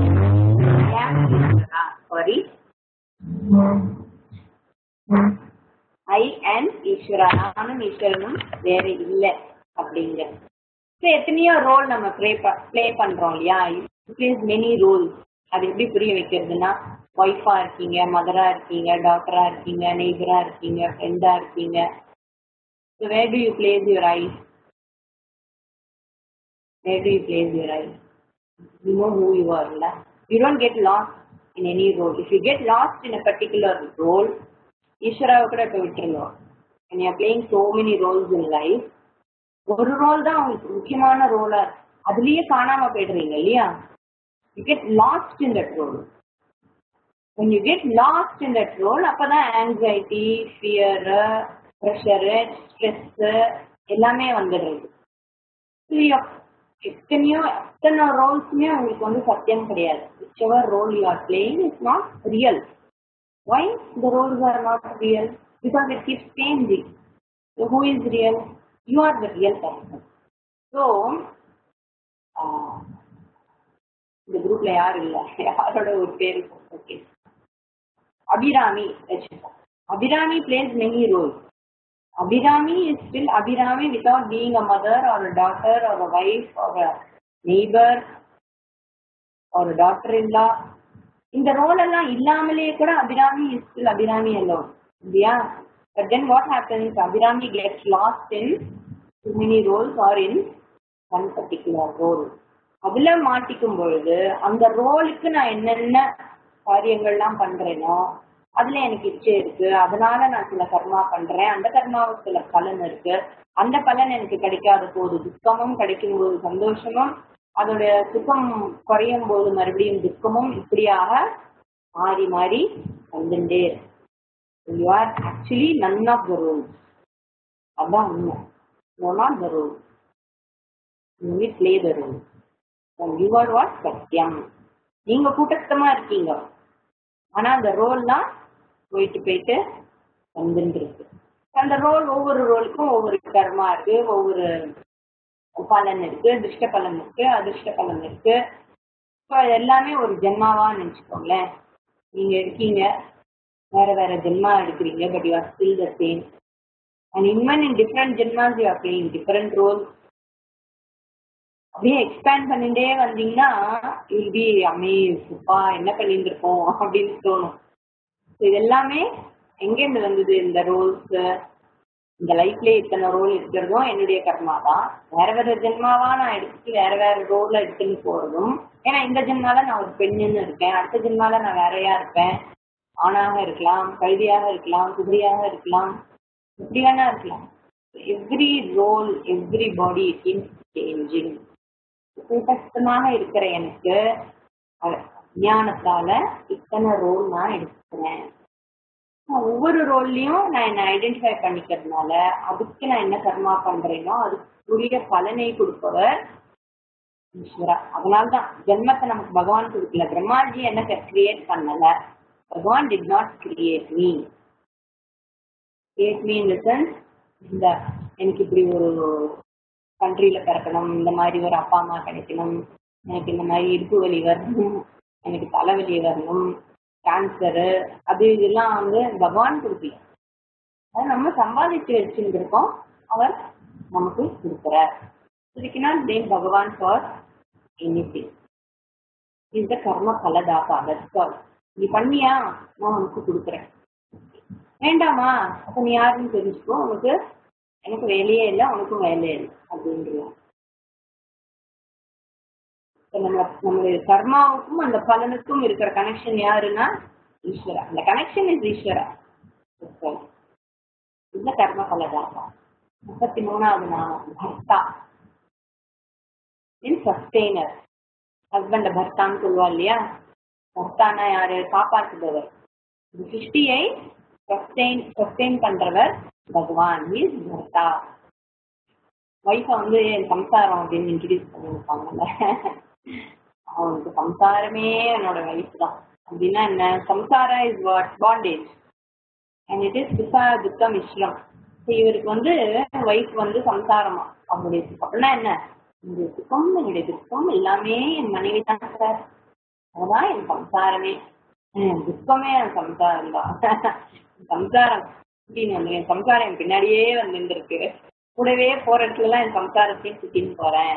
சாரி ஐ அண்ட் ஈஸ்வரா நானும் ஈஸ்வரனும் வேற இல்லை அப்படிங்கிறது ஸோ எத்தனையோ ரோல் நம்ம ப்ளே ப்ளே பண்றோம் இல்லையா பிளேஸ் மெனி ரோல் அது எப்படி புரிய வைக்கிறதுனா ஒய்ஃபா இருக்கீங்க மதரா இருக்கீங்க டாக்டரா இருக்கீங்க நெய்பரா இருக்கீங்க ஃப்ரெண்டா இருக்கீங்க so where do you place your I where do you place your I you know who you are இல்ல you don't get lost in any role if you get lost in a particular role ஈஸ்வராவை கூட இப்போ விட்டுருந்தோம் and you are playing so many roles in life ஒரு role தான் உங்களுக்கு முக்கியமான ரோலா அதுலயே காணாம போயிடுறீங்க இல்லையா you get lost in that role when you get lost in that role அப்பதான் ஆங்ஸைட்டி ஃபியர் ப்ரெஷரு ஸ்ட்ரெஸ் எல்லாமே வந்துடுறது So, you- எத்தனையோ எத்தனை ரோல்ஸுமே உங்களுக்கு வந்து சத்தியம் கிடையாது whichever role you are playing is not real why the roles are not real because it keeps changing so who is real you are the real person so uh, இந்த குரூப்ல யாரும் இல்ல யாரோட ஒரு பேர் ஓகே அபிராமி வச்சுப்போம் Abirami plays many roles Abirami is still Abirami without being a mother or a daughter or a wife or a neighbor or a daughter-in-law இந்த role எல்லாம் இல்லாமலே கூட Abirami is still Abirami alone இல்லையா but then what happens Abirami gets lost in too many roles or in one particular role அதுல மாட்டிக்கும் பொழுது அந்த ரோலுக்கு நான் என்னென்ன காரியங்கள்லாம் பண்றேனோ அதுல எனக்கு இச்சை இருக்கு அதனால நான் சில கர்மா பண்றேன் அந்த கர்மாவுக்கு சில பலன் இருக்கு அந்த பலன் எனக்கு கிடைக்காத போது துக்கமும் கிடைக்கும் போது சந்தோஷமும் அதோட சுகம் குறையும் போது மறுபடியும் துக்கமும் இப்படியாக மாறி மாறி வந்துட்டே you are actually none of the roles அதான் உண்மை you not the role you play the role you are what சத்தியம் நீங்க கூட்டத்தமா இருக்கீங்க ஆனா அந்த ரோல்லாம் போயிட்டு போயிட்டு வந்துட்டு இருக்கு அந்த ரோல் ஒவ்வொரு ரோலுக்கும் ஒவ்வொரு கர்மா இருக்கு ஒவ்வொரு பலன் இருக்கு திருஷ்ட பலன் இருக்கு அதிர்ஷ்ட பலன் இருக்கு ஸோ அது எல்லாமே ஒரு ஜென்மாவா நினைச்சுக்கோங்களேன் நீங்க இருக்கீங்க வேற வேற ஜென்மா எடுக்கிறீங்க but you are still the same and even in different janmas you are playing different role அப்படியே எக்ஸ்பேண்ட் பண்ணிட்டே வந்தீங்கன்னா வில் பி அமேஸ்ப்பா என்ன பண்ணிட்டு இருக்கோம் அப்படின்னு தோணும் So இது எல்லாமே எங்கேருந்து வந்தது இந்த ரோல்ஸ் இந்த லைஃப்ல இத்தனை ரோல் இருக்கிறதும் என்னுடைய கர்மா தான் வேற வேற ஜென்மாவா நான் எடுத்துட்டு வேற வேற ரோல்ல எடுத்துன்னு போறதும் ஏன்னா இந்த ஜென்மால நான் ஒரு பெண்ணுன்னு இருக்கேன் அடுத்த ஜென்மால நான் வேறையா இருப்பேன் ஆணாக இருக்கலாம் கழுதியாக இருக்கலாம் குதிரையாக இருக்கலாம் எப்படி வேணா இருக்கலாம் every role every body is changing கூட்டஸ்தமாக இருக்கிற எனக்கு அஹ், ஞானத்தால இத்தனை ரோல் நான் எடுத்துக்கிறேன் நான் ஒவ்வொரு ரோல்லையும் நான் என்ன ஐடென்டிஃபை பண்ணிக்கிறதுனால அதுக்கு நான் என்ன கர்மா பண்றேனோ அதுக்குரிய பலனை கொடுப்பவர் ஈஸ்வரா அதனால்தான் ஜென்மத்தை நமக்கு பகவான் கொடுக்கல பிரம்மாஜி என்ன கிரியேட் பண்ணல Bhagavan did not create me create me in sense இந்த எனக்கு இப்படி ஒரு கண்ட்ரியில பிறக்கணும் இந்த மாதிரி ஒரு அப்பா அம்மா கிடைக்கணும் எனக்கு இந்த மாதிரி இடுப்பு வலி வரணும் எனக்கு தலைவலி வரணும் கேன்சரு அது இதெல்லாம் வந்து பகவான் கொடுக்கல அதை நம்ம சம்பாதிச்சு வச்சுருக்கோம் அவர் நமக்கு கொடுக்குறார் இதுக்குனால் தேவ் பகவான் ஃபார் எனிதிங் இந்த கர்ம பலதாசா தட்ஸ் ஆல் நீ பண்ணியா நான் உனக்கு கொடுக்குறேன் வேண்டாமா அப்ப நீ யாருன்னு தெரிஞ்சுக்கோ உனக்கு எனக்கு வேலையே இல்லை உனக்கும் வேலையே இல்லை அப்படின்றான் நம்ம நம்மளுடைய கர்மாவுக்கும் அந்த பலனுக்கும் இருக்கிற கனெக்ஷன் யாருன்னா ஈஸ்வரா அந்த கனெக்ஷன் இஸ் ஈஸ்வரா இந்த கர்ம பலதாசா முப்பத்தி மூணாவது நாமம் பர்த்தா இன் சஸ்டெய்னர் ஹஸ்பண்ட பர்த்தான்னு சொல்லுவா இல்லையா பர்த்தானா யாரு காப்பாற்றுபவர் இந்த சிருஷ்டியை சஸ்டெயின் சஸ்டெயின் பண்றவர் பகவான் இஸ் பர்த்தா ஒய்ஃபை வந்து சம்சாரம் அப்படின்னு இன்ட்ரடியூஸ் பண்ணியிருப்பாங்கல்ல அவனுக்கு சம்சாரமே என்னோட வயசு தான் அப்படின்னா என்ன samsara is what bondage and it is சுசா துக்க மிஸ்ரம் இவருக்கு வந்து ஒய்ஃப் வந்து சம்சாரமா அவங்களுடைய அப்படின்னா என்ன என்னுடைய சுகம் என்னுடைய துக்கம் எல்லாமே என் மனைவி தான் சார் அதுதான் என் சம்சாரமே என் துக்கமே என் சம்சாரம் தான் சம்சாரம் அப்படின்னு வந்து என் சம்சாரம் என் பின்னாடியே வந்து இருந்திருக்கு கூடவே போற இடத்துல எல்லாம் என் சம்சாரத்தையும் சுத்தின்னு போறேன்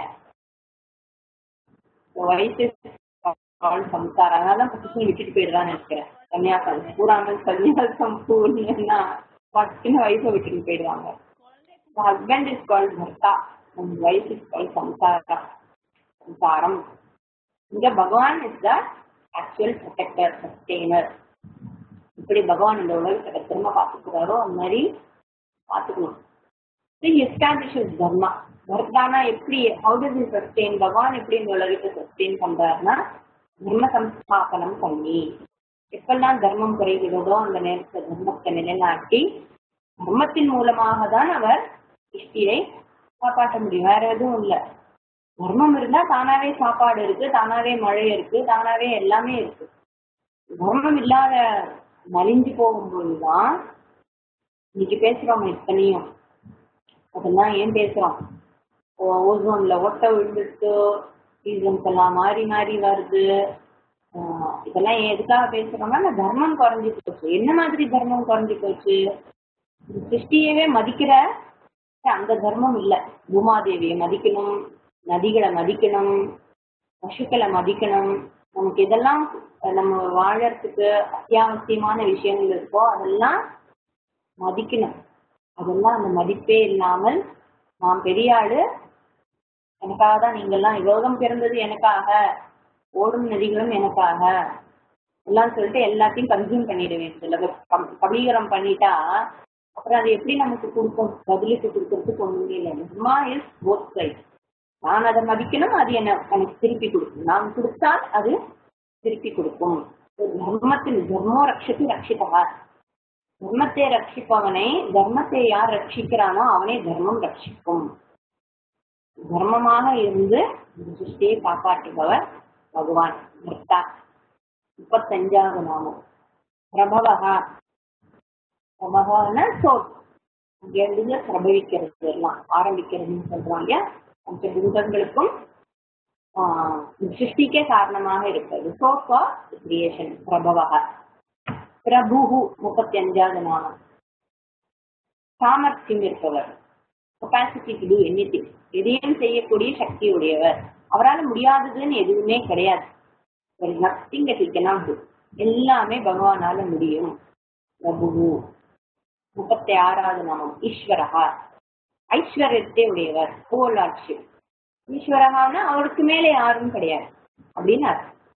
வயசு சம்சாரம் அதனாலதான் புதுசுன்னு விட்டுட்டு போயிடுறான்னு நினைக்கிறேன் கன்னியாசம் பூராமல் கன்னியாசம் பூர்ணியன்னா பட்டுன்னு வயசை விட்டுட்டு போயிடுவாங்க husband is call bharta and wife is call samsara சம்சாரம் இங்க Bhagavan is the actual protector sustainer இப்படி பகவான் இந்த உலகத்தை திரும்ப பார்த்துக்கிறாரோ அந்த மாதிரி பார்த்துக்கணும் எஸ்டாப்ளிஷஸ் தர்மா பர்தானா எப்படி ஹவு டஸ் இஸ் சஸ்டெயின் பகவான் எப்படி இந்த உலகத்தை சஸ்டெயின் பண்றாருன்னா தர்ம சம்ஸ்தாபனம் பண்ணி எப்பெல்லாம் தர்மம் குறைகிறதோ அந்த நேரத்தில் தர்மத்தை நிலைநாட்டி தர்மத்தின் மூலமாக தான் அவர் சிருஷ்டியை காப்பாற்ற முடியும் வேற எதுவும் இல்லை தர்மம் இருந்தா தானாவே சாப்பாடு இருக்கு தானாவே மழை இருக்கு தானாவே எல்லாமே இருக்கு தர்மம் இல்லாத மலிஞ்சு போகும்போதுதான் இன்னைக்கு பேசுறோம் எத்தனையும் அதெல்லாம் ஏன் பேசுறோம் ஓசோன்ல ஒட்ட விழுந்துட்டு சீசன்ஸ் எல்லாம் மாறி மாறி வருது இதெல்லாம் எதுக்காக பேசுறோம்னா தர்மம் குறைஞ்சி போச்சு என்ன மாதிரி தர்மம் குறைஞ்சி போச்சு சிருஷ்டியவே மதிக்கிற அந்த தர்மம் இல்லை பூமாதேவியை மதிக்கணும் நதிகளை மதிக்கணும் பசுக்களை மதிக்கணும் நமக்கு இதெல்லாம் நம்ம வாழறதுக்கு அத்தியாவசியமான விஷயங்கள் இருக்கோ அதெல்லாம் மதிக்கணும் அதெல்லாம் அந்த மதிப்பே இல்லாமல் நான் பெரிய ஆளு எனக்காக தான் நீங்கெல்லாம் யோகம் பிறந்தது எனக்காக ஓடும் நதிகளும் எனக்காக எல்லாம் சொல்லிட்டு எல்லாத்தையும் கன்சியூம் பண்ணிடுவேன் சில கபீகரம் பண்ணிட்டா அப்புறம் அது எப்படி நமக்கு கொடுக்கும் பதிலுக்கு கொடுக்கறதுக்கு ஒண்ணுமே இல்லை தர்மா இஸ் போத் சைட் நான் அதை மதிக்கணும் அது என்ன எனக்கு திருப்பி கொடுக்கும் நான் கொடுத்தால் அது திருப்பி கொடுக்கும் தர்மத்தில் தர்மோ ரட்சத்து ரட்சிதா தர்மத்தை ரட்சிப்பவனை தர்மத்தை யார் ரட்சிக்கிறானோ அவனே தர்மம் ரட்சிக்கும் தர்மமாக இருந்து சிருஷ்டியை காப்பாற்றுபவர் பகவான் பர்த்தா முப்பத்தஞ்சாவது நாமம் பிரபவகா பிரபவன சோட் அங்கிருந்து பிரபவிக்கிறது எல்லாம் ஆரம்பிக்கிறதுன்னு சொல்றாங்க பஞ்சபூதங்களுக்கும் சிருஷ்டிக்கே காரணமாக இருக்கிறது சோர்ஸ் ஆஃப் கிரியேஷன் பிரபவக பிரபு முப்பத்தி அஞ்சாவது நாமம் சாமர்த்தியம் இருப்பவர் capacity to do anything எதையும் செய்யக்கூடிய சக்தி உடையவர் அவரால் முடியாததுன்னு எதுவுமே கிடையாது நத்திங் தட் எல்லாமே பகவானால முடியும் பிரபு முப்பத்தி ஆறாவது நாமம் ஈஸ்வரகா ஐஸ்வர்யத்தை உடையவர் கோலாட்சி ஈஸ்வரகான்னா அவருக்கு மேலே யாரும் கிடையாது அப்படின்னு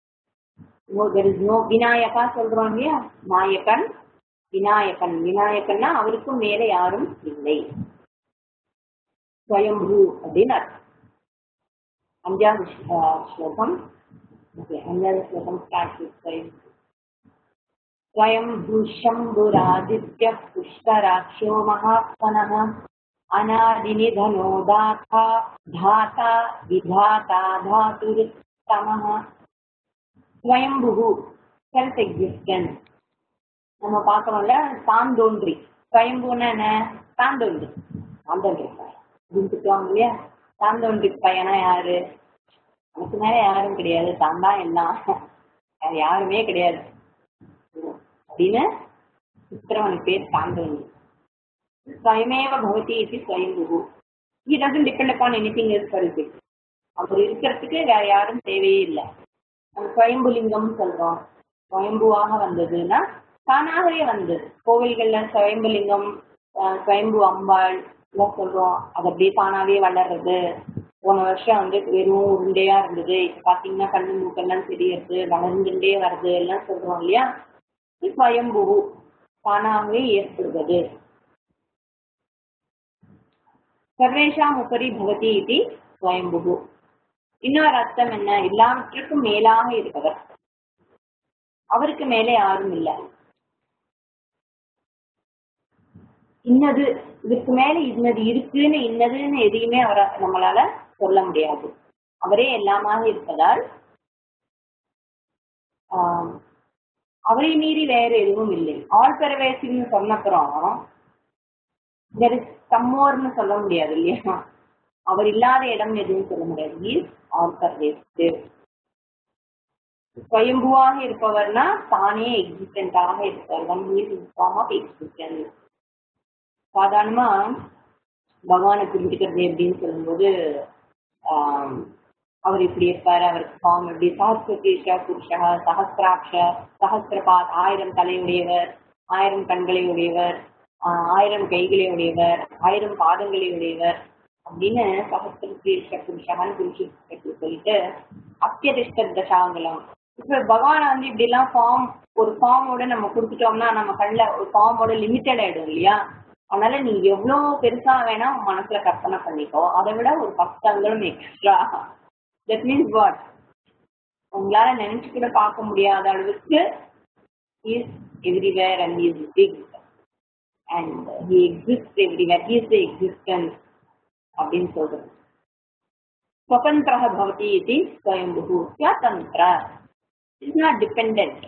அர்த்தம் விநாயகா சொல்றோம் இல்லையா நாயகன் விநாயகன் விநாயகன்னா அவருக்கும் மேலே யாரும் இல்லை ஸ்வயம்பு அப்படின்னு அர்த்தம் அஞ்சாவது ஸ்லோகம் அஞ்சாவது ஸ்லோகம் ஸ்டார்ட் स्वयंभूशम्भुरादित्यः पुष्कराक्षो महात्मनः अनादिनिधनो दाता धाता विधाता धातुरुत्तमः ஸ்வயம்புகு செல்ஃப் எக்ஸிஸ்டன்ஸ் நம்ம பார்க்கறோம்ல தாந்தோன்றி ஸ்வயம்புன்னா என்ன தாந்தோன்றி தாந்தோன்றி அப்படின்னு திட்டுவாங்க இல்லையா சாந்தோன்றிக்கு பையனா யாரு அதுக்கு மேல யாரும் கிடையாது தான் தான் எல்லாம் வேற யாருமே கிடையாது அப்படின்னு சித்திரவனுக்கு பேர் சாந்தோன்றி ஸ்வயமேவ பவதி இது ஸ்வயம்புகு he doesn't depend upon anything else for his existence. அவர் இருக்கிறதுக்கு வேற யாரும் தேவையே இல்லை நம்ம ஸ்வயம்புலிங்கம் சொல்றோம் ஸ்வயம்புவாக வந்ததுன்னா தானாகவே வந்தது கோவில்கள்ல ஸ்வயம்புலிங்கம் அஹ் ஸ்வயம்பு அம்பாள் எல்லாம் சொல்றோம் அது அப்படியே தானாவே வளர்றது போன வருஷம் வந்து வெறும் உருண்டையா இருந்தது இப்ப பாத்தீங்கன்னா கண்ணு மூக்கெல்லாம் தெரியறது வளர்ந்துட்டே வருது எல்லாம் சொல்றோம் இல்லையா இது ஸ்வயம்பு தானாகவே ஏற்படுவது சர்வேஷாம் உபரி பவதி இது ஸ்வயம்புகு இன்னொரு அர்த்தம் என்ன எல்லாவற்றுக்கும் மேலாக இருப்பவர் அவருக்கு மேலே யாரும் இல்லை இன்னது இதுக்கு மேல இன்னது இருக்குன்னு இன்னதுன்னு எதையுமே அவரை நம்மளால சொல்ல முடியாது அவரே எல்லாமாக இருப்பதால் ஆஹ் அவரை மீறி வேற எதுவும் இல்லை ஆல் பெரவேசிவ்னு சொன்னப்புறம் தெர் இஸ் சம்மோர்னு சொல்ல முடியாது இல்லையா அவர் இல்லாத இடம் எதுவும் சொல்ல முடியாது இஸ் ஆல் பெர்வேசிவ் ஸ்வயம்புவாக இருப்பவர்னா தானே எக்ஸிஸ்டன்டாக இருப்பவர் one is in form of existence சாதாரணமா பகவானை புரிஞ்சுக்கிறது எப்படின்னு சொல்லும்போது ஆம், அவர் இப்படி இருப்பாரு அவருக்கு ஃபார்ம் எப்படி சஹஸ்ரகேஷ புருஷா சஹஸ்ராட்ச சஹஸ்ரபாத் ஆயிரம் தலையுடையவர் ஆயிரம் கண்களை உடையவர் ஆஹ், ஆயிரம் கைகளை உடையவர் ஆயிரம் பாதங்களை உடையவர் அப்படின்னு சஹஸ்ரகேஷ புருஷகான்னு புரிச்சு சொல்லிட்டு அத்தியதிஷ்ட தசாங்கலம் இப்ப பகவானை வந்து இப்படி எல்லாம் ஃபார்ம் ஒரு ஃபார்மோட நம்ம கொடுத்துட்டோம்னா நம்ம கண்ணுல ஒரு ஃபார்மோட லிமிட்டட் ஆயிடும் இல்லையா அதனால நீ எவ்வளவு பெருசா வேணா உன் மனசுல கற்பனை பண்ணிக்கோ அதை விட ஒரு பத்து அங்குலம் எக்ஸ்ட்ரா தட் மீன்ஸ் வாட் உங்களால நினைச்சு கூட பார்க்க முடியாத அளவுக்கு is everywhere and is big and he exist everywhere he is the existence அப்படின்னு சொல்றது स्वतन्त्रः भवति इति स्वयम्भुः स्वतन्त्र इस् नाट् डिपेण्डेण्ट्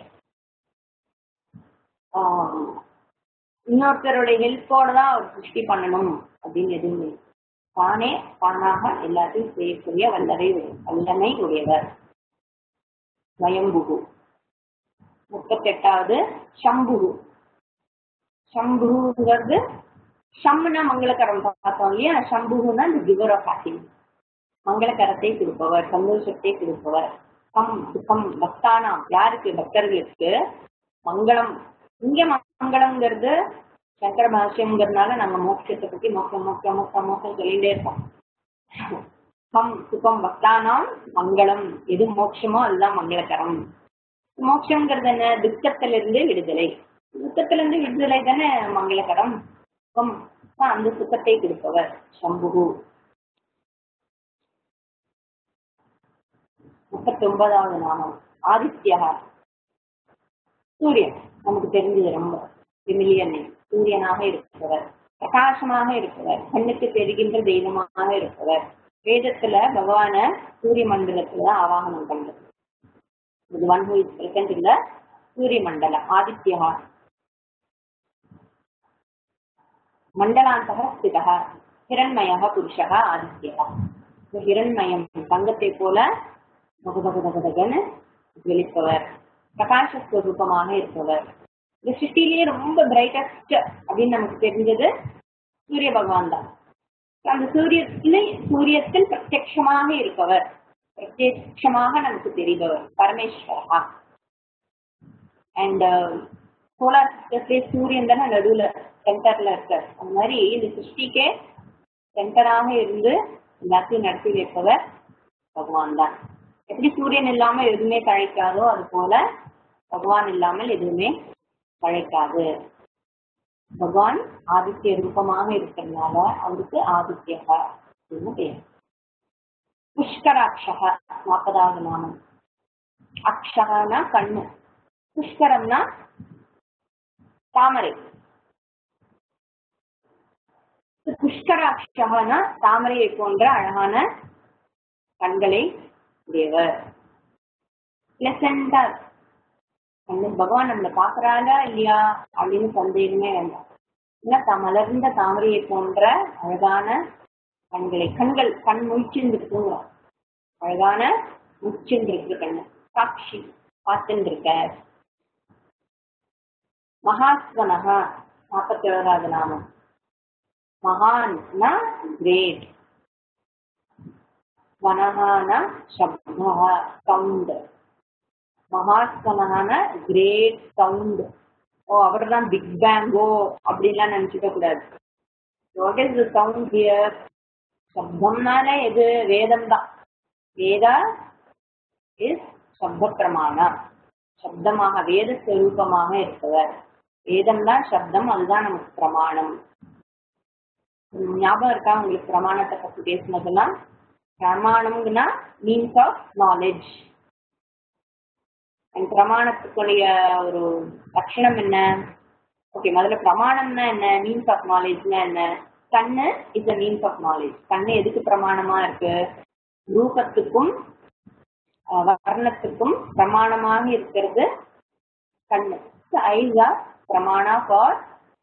இன்னொருத்தருடைய ஹெல்ப்போட தான் அவர் சிருஷ்டி பண்ணணும் அப்படின்னு எதுவும் இல்லை தானே தானாக எல்லாத்தையும் செய்யக்கூடிய வல்லரை உடைய- வல்லமை உடையவர் ஸ்வயம்புகு முப்பத்தெட்டாவது சம்புகு சம்புங்கிறது ஷம்னா மங்களகரம் பார்த்தோம் இல்லையா சம்புகுன்னா இந்த கிவர் ஆஃப் ஹாப்பினஸ் மங்களகரத்தை கொடுப்பவர் சந்தோஷத்தை கொடுப்பவர் கம் சுகம் பக்தானாம் யாருக்கு பக்தர்களுக்கு மங்களம் இங்க மங்களம்ங்கிறது சங்கர பாஷ்யம்ங்கிறதுனால நாங்க மோட்சத்தை பத்தி மோட்சம் மோட்சம் மோட்சம் மோட்சம் சொல்லிட்டே இருக்கோம் கம் சுகம் பக்தானாம் மங்களம் எது மோட்சமோ அதுதான் மங்களகரம் மோட்சம்ங்கிறது என்ன துக்கத்திலிருந்து விடுதலை துக்கத்திலிருந்து விடுதலை தானே மங்களகரம் சுகம் தான் அந்த சுகத்தை கொடுப்பவர் சம்புகு முப்பத்தி ஒன்பதாவது நாமம் ஆதித்யா சூரியன் நமக்கு தெரிஞ்சது ரொம்ப சிமிலியன் சூரியனாக இருப்பவர் பிரகாசமாக இருப்பவர் கண்ணுக்கு தெரிகின்ற தெய்வமாக இருப்பவர் வேதத்துல பகவான சூரிய மண்டலத்துல ஆவாகனம் பண்றது இது ஒன் ஹூ இஸ் பிரசன்ட் இந்த சூரிய மண்டலம் ஆதித்யா மண்டலாந்தக ஸ்திதः ஹிரண்மயः புருஷः ஆதித்யः இந்த ஹிரண்மயம் தங்கத்தை போல மகுதகுதகுதகன்னு வெளிப்பவர் பிரகாசஸ்வரூபமாக இருப்பவர் இந்த சிட்டிலேயே ரொம்ப பிரைட்டஸ்ட் அப்படின்னு நமக்கு தெரிஞ்சது சூரிய பகவான் தான் அந்த சூரியத்தில் சூரியத்தில் பிரத்யட்சமாக இருப்பவர் பிரத்யட்சமாக நமக்கு தெரிபவர் பரமேஸ்வரா அண்ட் சோலார் சிஸ்டர்ஸ்லேயே சூரியன் தானே நடுவுல சென்டர்ல இருக்கார் அந்த மாதிரி இந்த சிருஷ்டிக்கே சென்டராக இருந்து எல்லாத்தையும் நடத்தி வைப்பவர் பகவான் தான் எப்படி சூரியன் இல்லாமல் எதுவுமே தழைக்காதோ அது போல பகவான் இல்லாமல் எதுவுமே தழைக்காது பகவான் ஆதித்ய ரூபமாக இருக்கிறதுனால அவருக்கு ஆதித்யகா அப்படின்னு பேர் புஷ்கராட்சக நாற்பதாவது நாமம் அக்ஷகனா கண்ணு புஷ்கரம்னா தாமரை புஷ்கராட்சகனா தாமரையை போன்ற அழகான கண்களை உடையவர் பிளசண்டா கண்ணு பகவான் நம்மளை பாக்குறாரா இல்லையா அப்படின்னு சந்தேகமே வேண்டாம் இல்ல த- மலர்ந்த தாமரையை போன்ற அழகான கண்களை கண்கள் கண் முழிச்சுன்னு இருக்குங்க அழகான முழிச்சுன்னு இருக்கு கண்ணு சாட்சி பார்த்துன்னு இருக்க மகாஸ்வனகா நாற்பத்தி ஏழாவது நாமம் மகான்னா கிரேட் வனகான சப்தா சவுண்ட் மகாஸ்வனகான கிரேட் சவுண்ட் ஓ அவர் தான் பிக் பேங்கோ அப்படின்லாம் நினைச்சுக்க கூடாது what is the sound here சப்தம்னாலே இது வேதம் தான் வேதா இஸ் சப்த பிரமாணம் சப்தமாக வேத ஸ்வரூபமாக இருப்பவர் வேதம் தான் சப்தம் அதுதான் நமக்கு பிரமாணம் உம் ஞாபகம் இருக்கா உங்களுக்கு பிரமாணத்தை பத்தி பேசினதெல்லாம் பிரமாணம்னா மீன்ஸ் ஆஃப் நாலேஜ் அண்ட் பிரமாணத்துக்குடைய ஒரு லட்சணம் என்ன ஓகே முதல்ல பிரமாணம்னா என்ன மீன்ஸ் ஆஃப் நாலேஜ்னா என்ன கண்ணு is a means of knowledge கண்ணு எதுக்கு பிரமாணமா இருக்கு ரூபத்துக்கும் அஹ், வர்ணத்துக்கும் பிரமாணமாக இருக்கிறது கண்ணு eyes are pramana for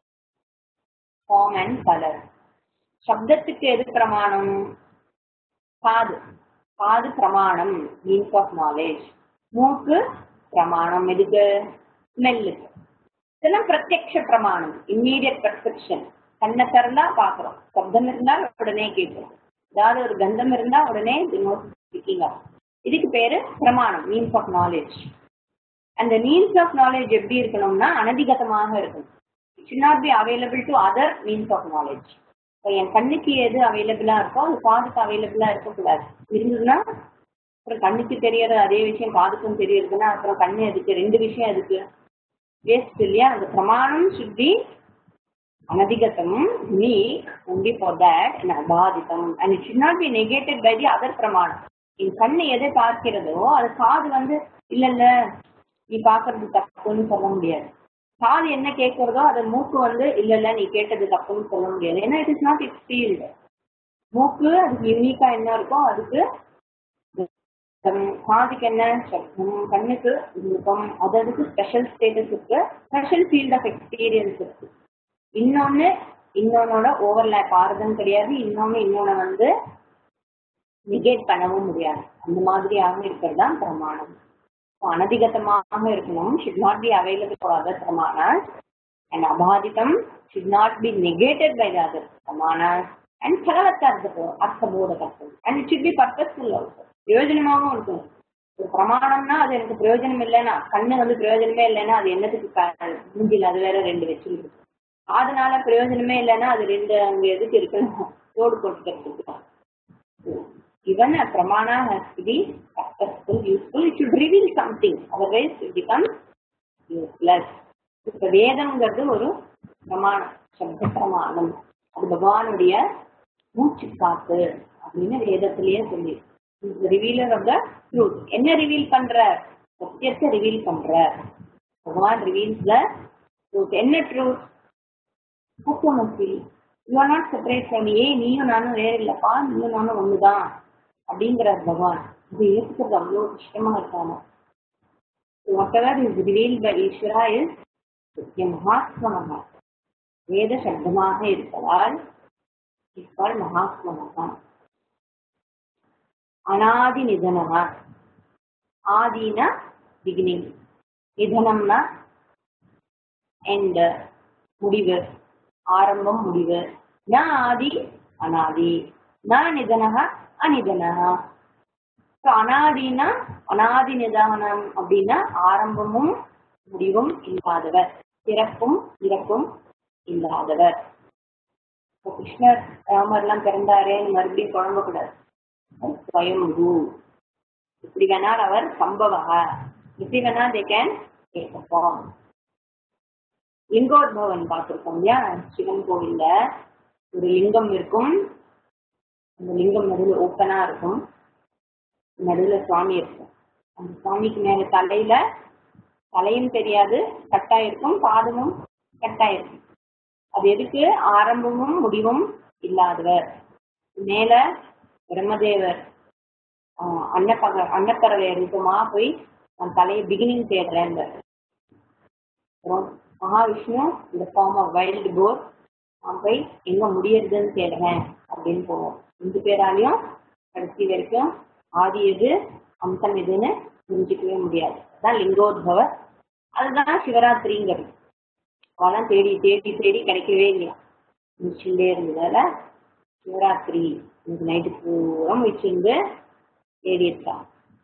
form and colour சப்தத்துக்கு எது பிரமாணம் காது காது பிரமாணம் மீன்ஸ் ஆஃப் நாலேஜ் மூக்கு பிரமாணம் எதுக்கு ஸ்மெல்லுக்கு இதெல்லாம் பிரத்யக்ஷ பிரமாணம் இம்மீடியட் பர்செப்ஷன் கண்ணை திறந்தா பாக்குறோம் சப்தம் இருந்தா உடனே கேட்கிறோம் ஏதாவது ஒரு கந்தம் இருந்தா உடனே ஸ்பீக்கிங் இதுக்கு பேரு பிரமாணம் மீன்ஸ் ஆஃப் நாலேஜ் அந்த மீன்ஸ் ஆஃப் நாலேஜ் எப்படி இருக்கணும்னா அனதிகதமாக இருக்கணும் it should not be available to other means of knowledge இப்போ என் கண்ணுக்கு எது அவைலபிளா இருக்கோ அது காதுக்கு அவைலபிளா இருக்கக்கூடாது இருந்ததுன்னா அப்புறம் கண்ணுக்கு தெரியறது அதே விஷயம் காதுக்கும் தெரியறதுன்னா அப்புறம் கண்ணு எதுக்கு ரெண்டு விஷயம் எதுக்கு வேஸ்ட் இல்லையா அந்த பிரமாணம் should be அனதிகதம் unique only for that and அபாதிதம் and it should not be negated by the other பிரமாணம் என் கண்ணு எதை பார்க்கிறதோ அது காது வந்து இல்ல இல்ல நீ பாக்குறது தப்புன்னு சொல்ல முடியாது காது என்ன கேட்கறதோ அது மூக்கு வந்து இல்ல இல்ல நீ கேட்டது தப்புன்னு சொல்ல முடியாது ஏன்னா it is not its field மூக்கு அதுக்கு யூனிக்கா என்ன இருக்கோ அதுக்கு ஹம், காதுக்கு என்ன சப்தம் கண்ணுக்கு விருப்பம் அது அதுக்கு ஸ்பெஷல் ஸ்டேட்டஸ் இருக்கு ஸ்பெஷல் ஃபீல்ட் ஆஃப் எக்ஸ்பீரியன்ஸ் இருக்கு இன்னொன்னு இன்னொன்னோட ஓவர்லேப் ஆறுதும் கிடையாது இன்னொன்னு இன்னொன்னு வந்து நெகேட் பண்ணவும் முடியாது அந்த மாதிரியாக இருக்கிறது தான் பிரமாணம் So, அனதிகதமாக இருக்கணும் should not be available for other pramanas and அபாதிதம் should not be negated by the other pramanas and சகலத்த அர்த்த அர்த்தபோதகத்துவம் and it should be purposeful also பிரயோஜனமாகவும் இருக்கும் ஒரு பிரமாணம்னா அது எனக்கு பிரயோஜனம் இல்லைன்னா கண்ணு வந்து பிரயோஜனமே இல்லைன்னா அது என்னத்துக்கு க- மூஞ்சில அது வேற ரெண்டு வச்சுருக்கு அதனால பிரயோஜனமே இல்லைன்னா அது ரெண்டு அங்க எதுக்கு இருக்கணும் ரோடு போட்டுக்கிறதுக்கு even a pramana has to be successful, useful, it should reveal something, otherwise it becomes useless. இப்ப வேதம்ங்கிறது ஒரு பிரமாணம் சப்த பிரமாணம் அது பகவானுடைய மூச்சு காத்து அப்படின்னு வேதத்திலேயே சொல்லி ரிவீலர் ஆஃப் த ட்ரூத் என்ன ரிவீல் பண்ற சத்தியத்தை ரிவீல் பண்ற பகவான் ரிவீல்ஸ் த ட்ரூத் என்ன ட்ரூத் தத்துவமசி you are not separate from ஏ நீயும் நானும் வேற இல்லப்பா நீயும் நானும் ஒண்ணுதான் அப்படிங்கிறார் பகவான் இது ஏற்றுக்கிறது அவ்வளோ கஷ்டமா இருக்காங்க whatever is reveal by Ishvara is மகாத்மனமா வேத சப்தமாக இருப்பதால் இப்பால் மகாத்மனமா அனாதி நிதனமா ஆதினா பிகினிங் நிதனம்னா எண்ட் முடிவு ஆரம்பம் முடிவு ந ஆதி அனாதி ந நிதனக அநிதனக So, அனாதினா அனாதி நிதானம் அப்படின்னா ஆரம்பமும் முடிவும் இல்லாதவர் பிறப்பும் இறப்பும் இல்லாதவர் இப்போ கிருஷ்ணர் ராமர்லாம் பிறந்தாரேன்னு மறுபடியும் குழம்பக்கூடாது ஸ்வயம்பு இப்படி வேணால் அவர் சம்பவக இப்படி வேணா தே கேன் கேட்போம் லிங்கோத்பவன் பார்த்திருக்கோம் இல்லையா சிவன் கோவில்ல ஒரு லிங்கம் இருக்கும் அந்த லிங்கம் நடுவில் ஓப்பனா இருக்கும் நடுவுல சுவாமி இருக்கும் அந்த சுவாமிக்கு மேல தலையில தலையும் தெரியாது கட்டாயிருக்கும் பாதமும் கட்டாயிருக்கும் அது எதுக்கு ஆரம்பமும் முடிவும் இல்லாதவர் மேல பிரம்மதேவர் ஆஹ் அன்னப்பக அன்னப்பறவை ரூபமா போய் நான் தலையை பிகினிங் தேடுறேன் அப்புறம் மகாவிஷ்ணு இந்த ஃபார்ம் ஆஃப் வைல்டு போர் நான் போய் எங்க முடியறதுன்னு தேடுறேன் அப்படின்னு போவோம் ரெண்டு பேராலையும் கடைசி வரைக்கும் ஆதி எது அம்சம் எதுன்னு புரிஞ்சிக்கவே முடியாது அதான் லிங்கோத்பவர் அதுதான் சிவராத்திரிங்கிறது அவெல்லாம் தேடி தேடி தேடி கிடைக்கவே இல்லையா முடிச்சுட்டே இருந்ததால சிவராத்திரி இன்னைக்கு நைட்டு பூரா முடிச்சிருந்து தேடி இருக்கான்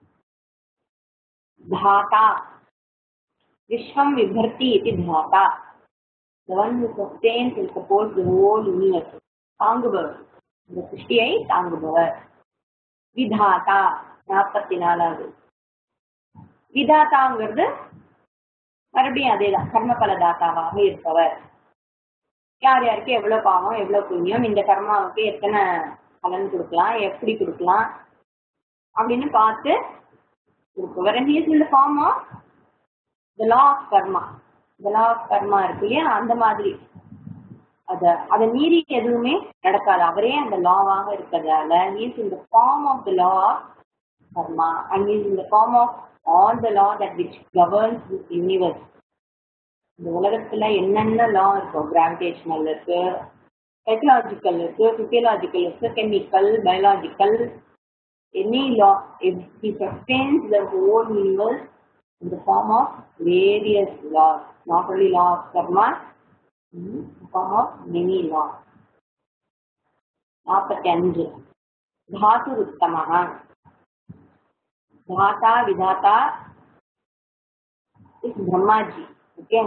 धाता विश्वम विभर्ति इति धाता the one who sustains and supports the whole universe தாங்குபவர் இந்த சிருஷ்டியை தாங்குபவர் விதாதா நாற்பத்தி நாலாவது விதாதாங்கிறது மறுபடியும் அதேதான் கர்மபல தாத்தாவாக இருப்பவர் யார் யாருக்கு எவ்வளவு பாவம் எவ்வளவு புண்ணியம் இந்த கர்மாவுக்கு எத்தனை பலன் கொடுக்கலாம் எப்படி கொடுக்கலாம் அப்படின்னு பார்த்து கொடுப்பவர் and he is in the form of the law of karma the law of karma இருக்கு இல்லையா அந்த மாதிரி அத அதை மீறி எதுவுமே நடக்காது அவரே அந்த லாவாக இருக்கிறதால he is in the form of the law of karma and he is in the form of all the law that which governs this universe இந்த உலகத்துல என்னென்ன லா இருக்கும் கிராவிடேஷனல் இருக்கு சைக்கலாஜிக்கல் இருக்கு பிசியலாஜிக்கல் இருக்கு chemical biological any law, if he sustains the whole universe in the form of various laws, not only law of karma, in the form of many laws. நாற்பத்தி அஞ்சு தாத்து உத்தமः தாத்தா விதாத்தா is Brahmaji. Okay.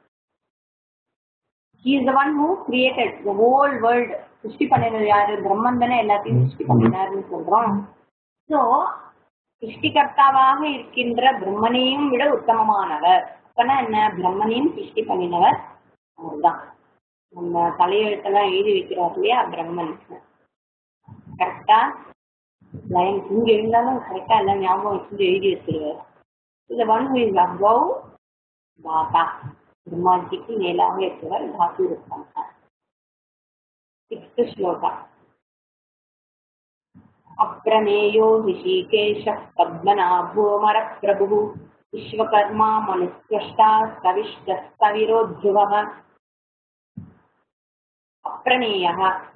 He is the one who created the whole world. சிருஷ்டி பண்ணினது யாரு பிரம்மன் தானே எல்லாத்தையும் சிருஷ்டி பண்ணினாருன்னு சொல்றோம் சோ சிருஷ்டிகர்த்தாவாக இருக்கின்ற பிரம்மனையும் விட உத்தமமானவர் அப்பனா என்ன பிரம்மனையும் சிருஷ்டி பண்ணினவர் அவர்தான் நம்ம தலையெழுத்தெல்லாம் எழுதி வைக்கிறார் இல்லையா பிரம்மன் கரெக்டா லைன் இங்க இருந்தாலும் கரெக்டா எல்லாம் ஞாபகம் வச்சுட்டு எழுதி வச்சிருவார் இந்த ஒன் ஹூ இஸ் அபவ் தாத்தா பிரம்மாஜிக்கு மேலாக இருக்கிறவர் தாத்து இருக்காங்க சிக்ஸ்த் ஸ்லோகா अप्रमेयो ऋषिकेशः पद्मनाभोमरप्रभुः विश्वकर्मा मनुस्पृष्टा सविष्टस्तविरो ध्रुवः अप्रमेयः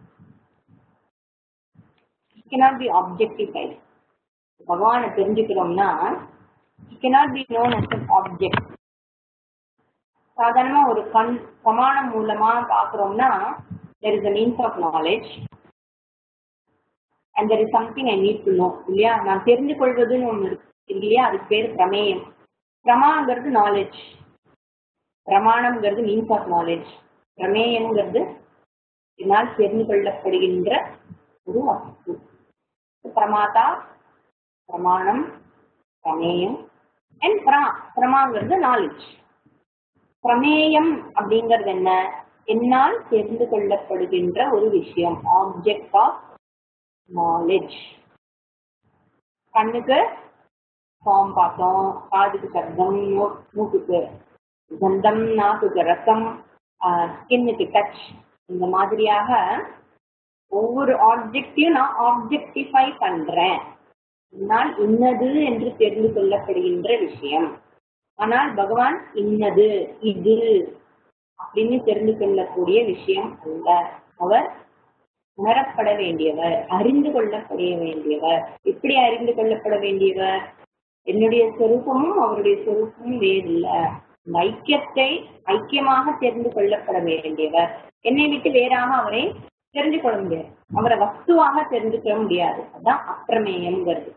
cannot be objectified பகவானை தெரிஞ்சுக்கிறோம்னா he cannot be known as an object சாதாரணமா ஒரு கண் பிரமாணம் மூலமா பாக்குறோம்னா there is a means of knowledge and there is something I need to know இல்லையா நான் தெரிந்து கொள்வதுன்னு ஒன்று இருக்கு இல்லையா அதுக்கு பேர் பிரமேயம் பிரமாங்கிறது நாலேஜ் பிரமாணம்ங்கிறது மீன்ஸ் ஆஃப் நாலேஜ் பிரமேயம்ங்கிறது இதனால் தெரிந்து கொள்ளப்படுகின்ற ஒரு வஸ்து பிரமாதா பிரமாணம் பிரமேயம் அண்ட் பிரா பிரமாங்கிறது நாலேஜ் பிரமேயம் அப்படிங்கிறது என்ன என்னால் தெரிந்து கொள்ளப்படுகின்ற ஒரு விஷயம் ஆப்ஜெக்ட் ஆஃப் நாலேஜ் கண்ணுக்கு ஃபார்ம் பார்த்தோம் காதுக்கு சப்தம் மூக்குக்கு கந்தம் நாக்குக்கு ரசம் ஸ்கின்னுக்கு டச் இந்த மாதிரியாக ஒவ்வொரு ஆப்ஜெக்டையும் நான் ஆப்ஜெக்டிஃபை பண்றேன் என்னால் இன்னது என்று தெரிந்து கொள்ளப்படுகின்ற விஷயம் ஆனால் பகவான் இன்னது இது அப்படின்னு தெரிந்து கொள்ளக்கூடிய விஷயம் அல்ல அவர் உணரப்பட வேண்டியவர் அறிந்து கொள்ளப்பட வேண்டியவர் எப்படி அறிந்து கொள்ளப்பட வேண்டியவர் என்னுடைய சொரூபமும் அவருடைய சொரூபமும் வேறில்ல ஐக்கியத்தை ஐக்கியமாக தெரிந்து கொள்ளப்பட வேண்டியவர் என்னை விட்டு வேறாக அவரை தெரிந்து கொள்ள முடியாது அவரை வஸ்துவாக தெரிந்து கொள்ள முடியாது அதான் அப்பிரமேயம்ங்கிறது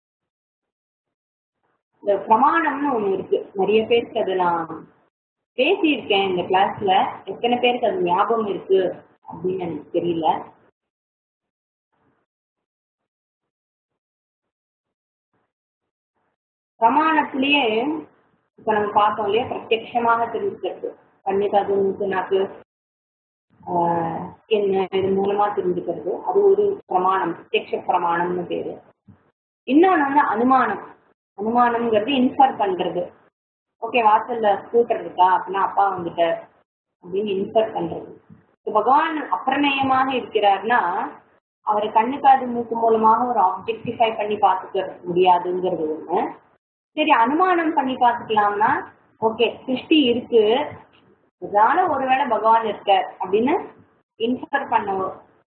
இந்த பிரமாணம்னு ஒண்ணு இருக்கு நிறைய பேருக்கு அது நான் பேசியிருக்கேன் இந்த கிளாஸ்ல எத்தனை பேருக்கு அது ஞாபகம் இருக்கு அப்படின்னு எனக்கு தெரியல பிரமாணத்திலேயே இப்ப நம்ம பார்த்தோம் இல்லையா பிரத்யட்சமாக தெரிஞ்சுக்கிறது கண்ணுக்கு மூக்கு என்ன இது மூலமா தெரிஞ்சுக்கிறது அது ஒரு பிரமாணம் பிரத்யக்ஷ பிரமாணம்னு பேரு இன்னொன்னு வந்து அனுமானம் அனுமானம்ங்கிறது இன்ஃபர் பண்றது ஓகே வாசல்ல ஸ்கூட்டர் இருக்கா அப்படின்னா அப்பா வந்துட்டார் அப்படின்னு இன்ஃபர் பண்றது பகவான் அப்பிரமேயமாக இருக்கிறார்னா அவரை கண்ணுக்காது மூக்கு மூலமாக ஒரு ஆப்ஜெக்டிஃபை பண்ணி பார்த்துக்க முடியாதுங்கிறது ஒண்ணு சரி அனுமானம் பண்ணி பார்த்துக்கலாம்னா ஓகே சிருஷ்டி இருக்கு இதனால ஒருவேளை பகவான் இருக்கார் அப்படின்னு இன்ஃபர் பண்ண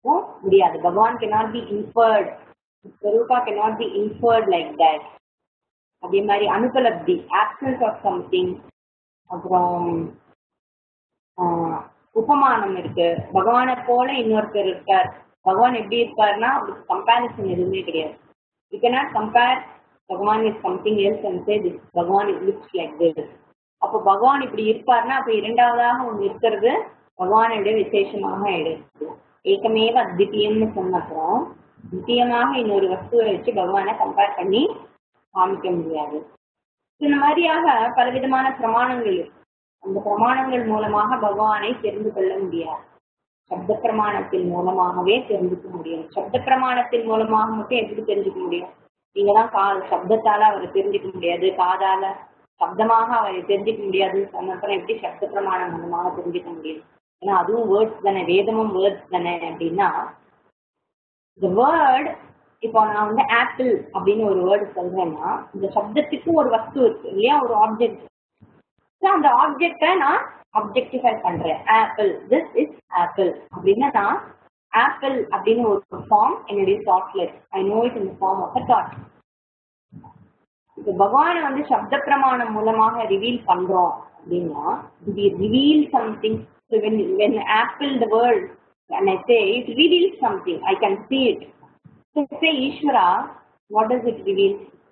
முடியாது பகவான் cannot be inferred ஸ்வரூபா cannot be inferred like that அதே மாதிரி அனுபலப்தி ஆப்சன்ஸ் ஆஃப் சம்திங் அப்புறம் ஆஹ், உபமானம் இருக்கு பகவானை போல இன்னொருத்தர் இருக்கார் பகவான் எப்படி இருக்காருன்னா அவருக்கு கம்பேரிசன் எதுவுமே கிடையாது you cannot compare Bhagavan is something else and say this Bhagavan is looks like this அப்போ பகவான் இப்படி இருப்பார்னா அப்ப இரண்டாவதாக ஒன்று இருக்கிறது பகவானுடைய விசேஷமாக எடுத்து ஏக்கமேவ அத்விதீயம்னு சொன்ன அப்புறம் நித்தியமாக இன்னொரு வஸ்துவை வச்சு பகவானை கம்பேர் பண்ணி காமிக்க முடியாது இந்த மாதிரியாக பலவிதமான பிரமாணங்கள் இருக்கு அந்த பிரமாணங்கள் மூலமாக பகவானை தெரிந்து கொள்ள முடியாது சப்த பிரமாணத்தின் மூலமாகவே தெரிஞ்சுக்க முடியும் சப்த பிரமாணத்தின் மூலமாக மட்டும் எப்படி தெரிஞ்சுக்க முடியும் நீங்க தான் கா சப்தத்தால அவரை தெரிஞ்சுக்க முடியாது காதால சப்தமாக அவரை தெரிஞ்சுக்க முடியாதுன்னு சொன்ன அப்புறம் எப்படி சப்த பிரமாணம் மூலமாக தெரிஞ்சுக்க முடியும் ஏன்னா அதுவும் வேர்ட்ஸ் தானே வேதமும் வேர்ட்ஸ் தானே அப்படின்னா இந்த வேர்ட் இப்போ நான் வந்து ஆப்பிள் அப்படின்னு ஒரு வேர்டு சொல்றேன்னா இந்த சப்தத்துக்கு ஒரு வஸ்து இருக்கு இல்லையா ஒரு ஆப்ஜெக்ட் அந்த ஆப்ஜெக்டை நான் அப்ஜெக்டிஃபை பண்றேன் ஆப்பிள் திஸ் இஸ் ஆப்பிள் அப்படின்னா நான் ஆப்பிள் அப்படின்னு ஒரு ஃபார்ம் என்னுடைய தாட்ல இருக்கு I know it in form of a thought இப்போ பகவானை வந்து சப்த பிரமாணம் மூலமாக ரிவீல் பண்றோம் அப்படின்னா we reveal something So when when apple the word and I say it reveals something, I can see it. So say Ishvara, what does it reveal?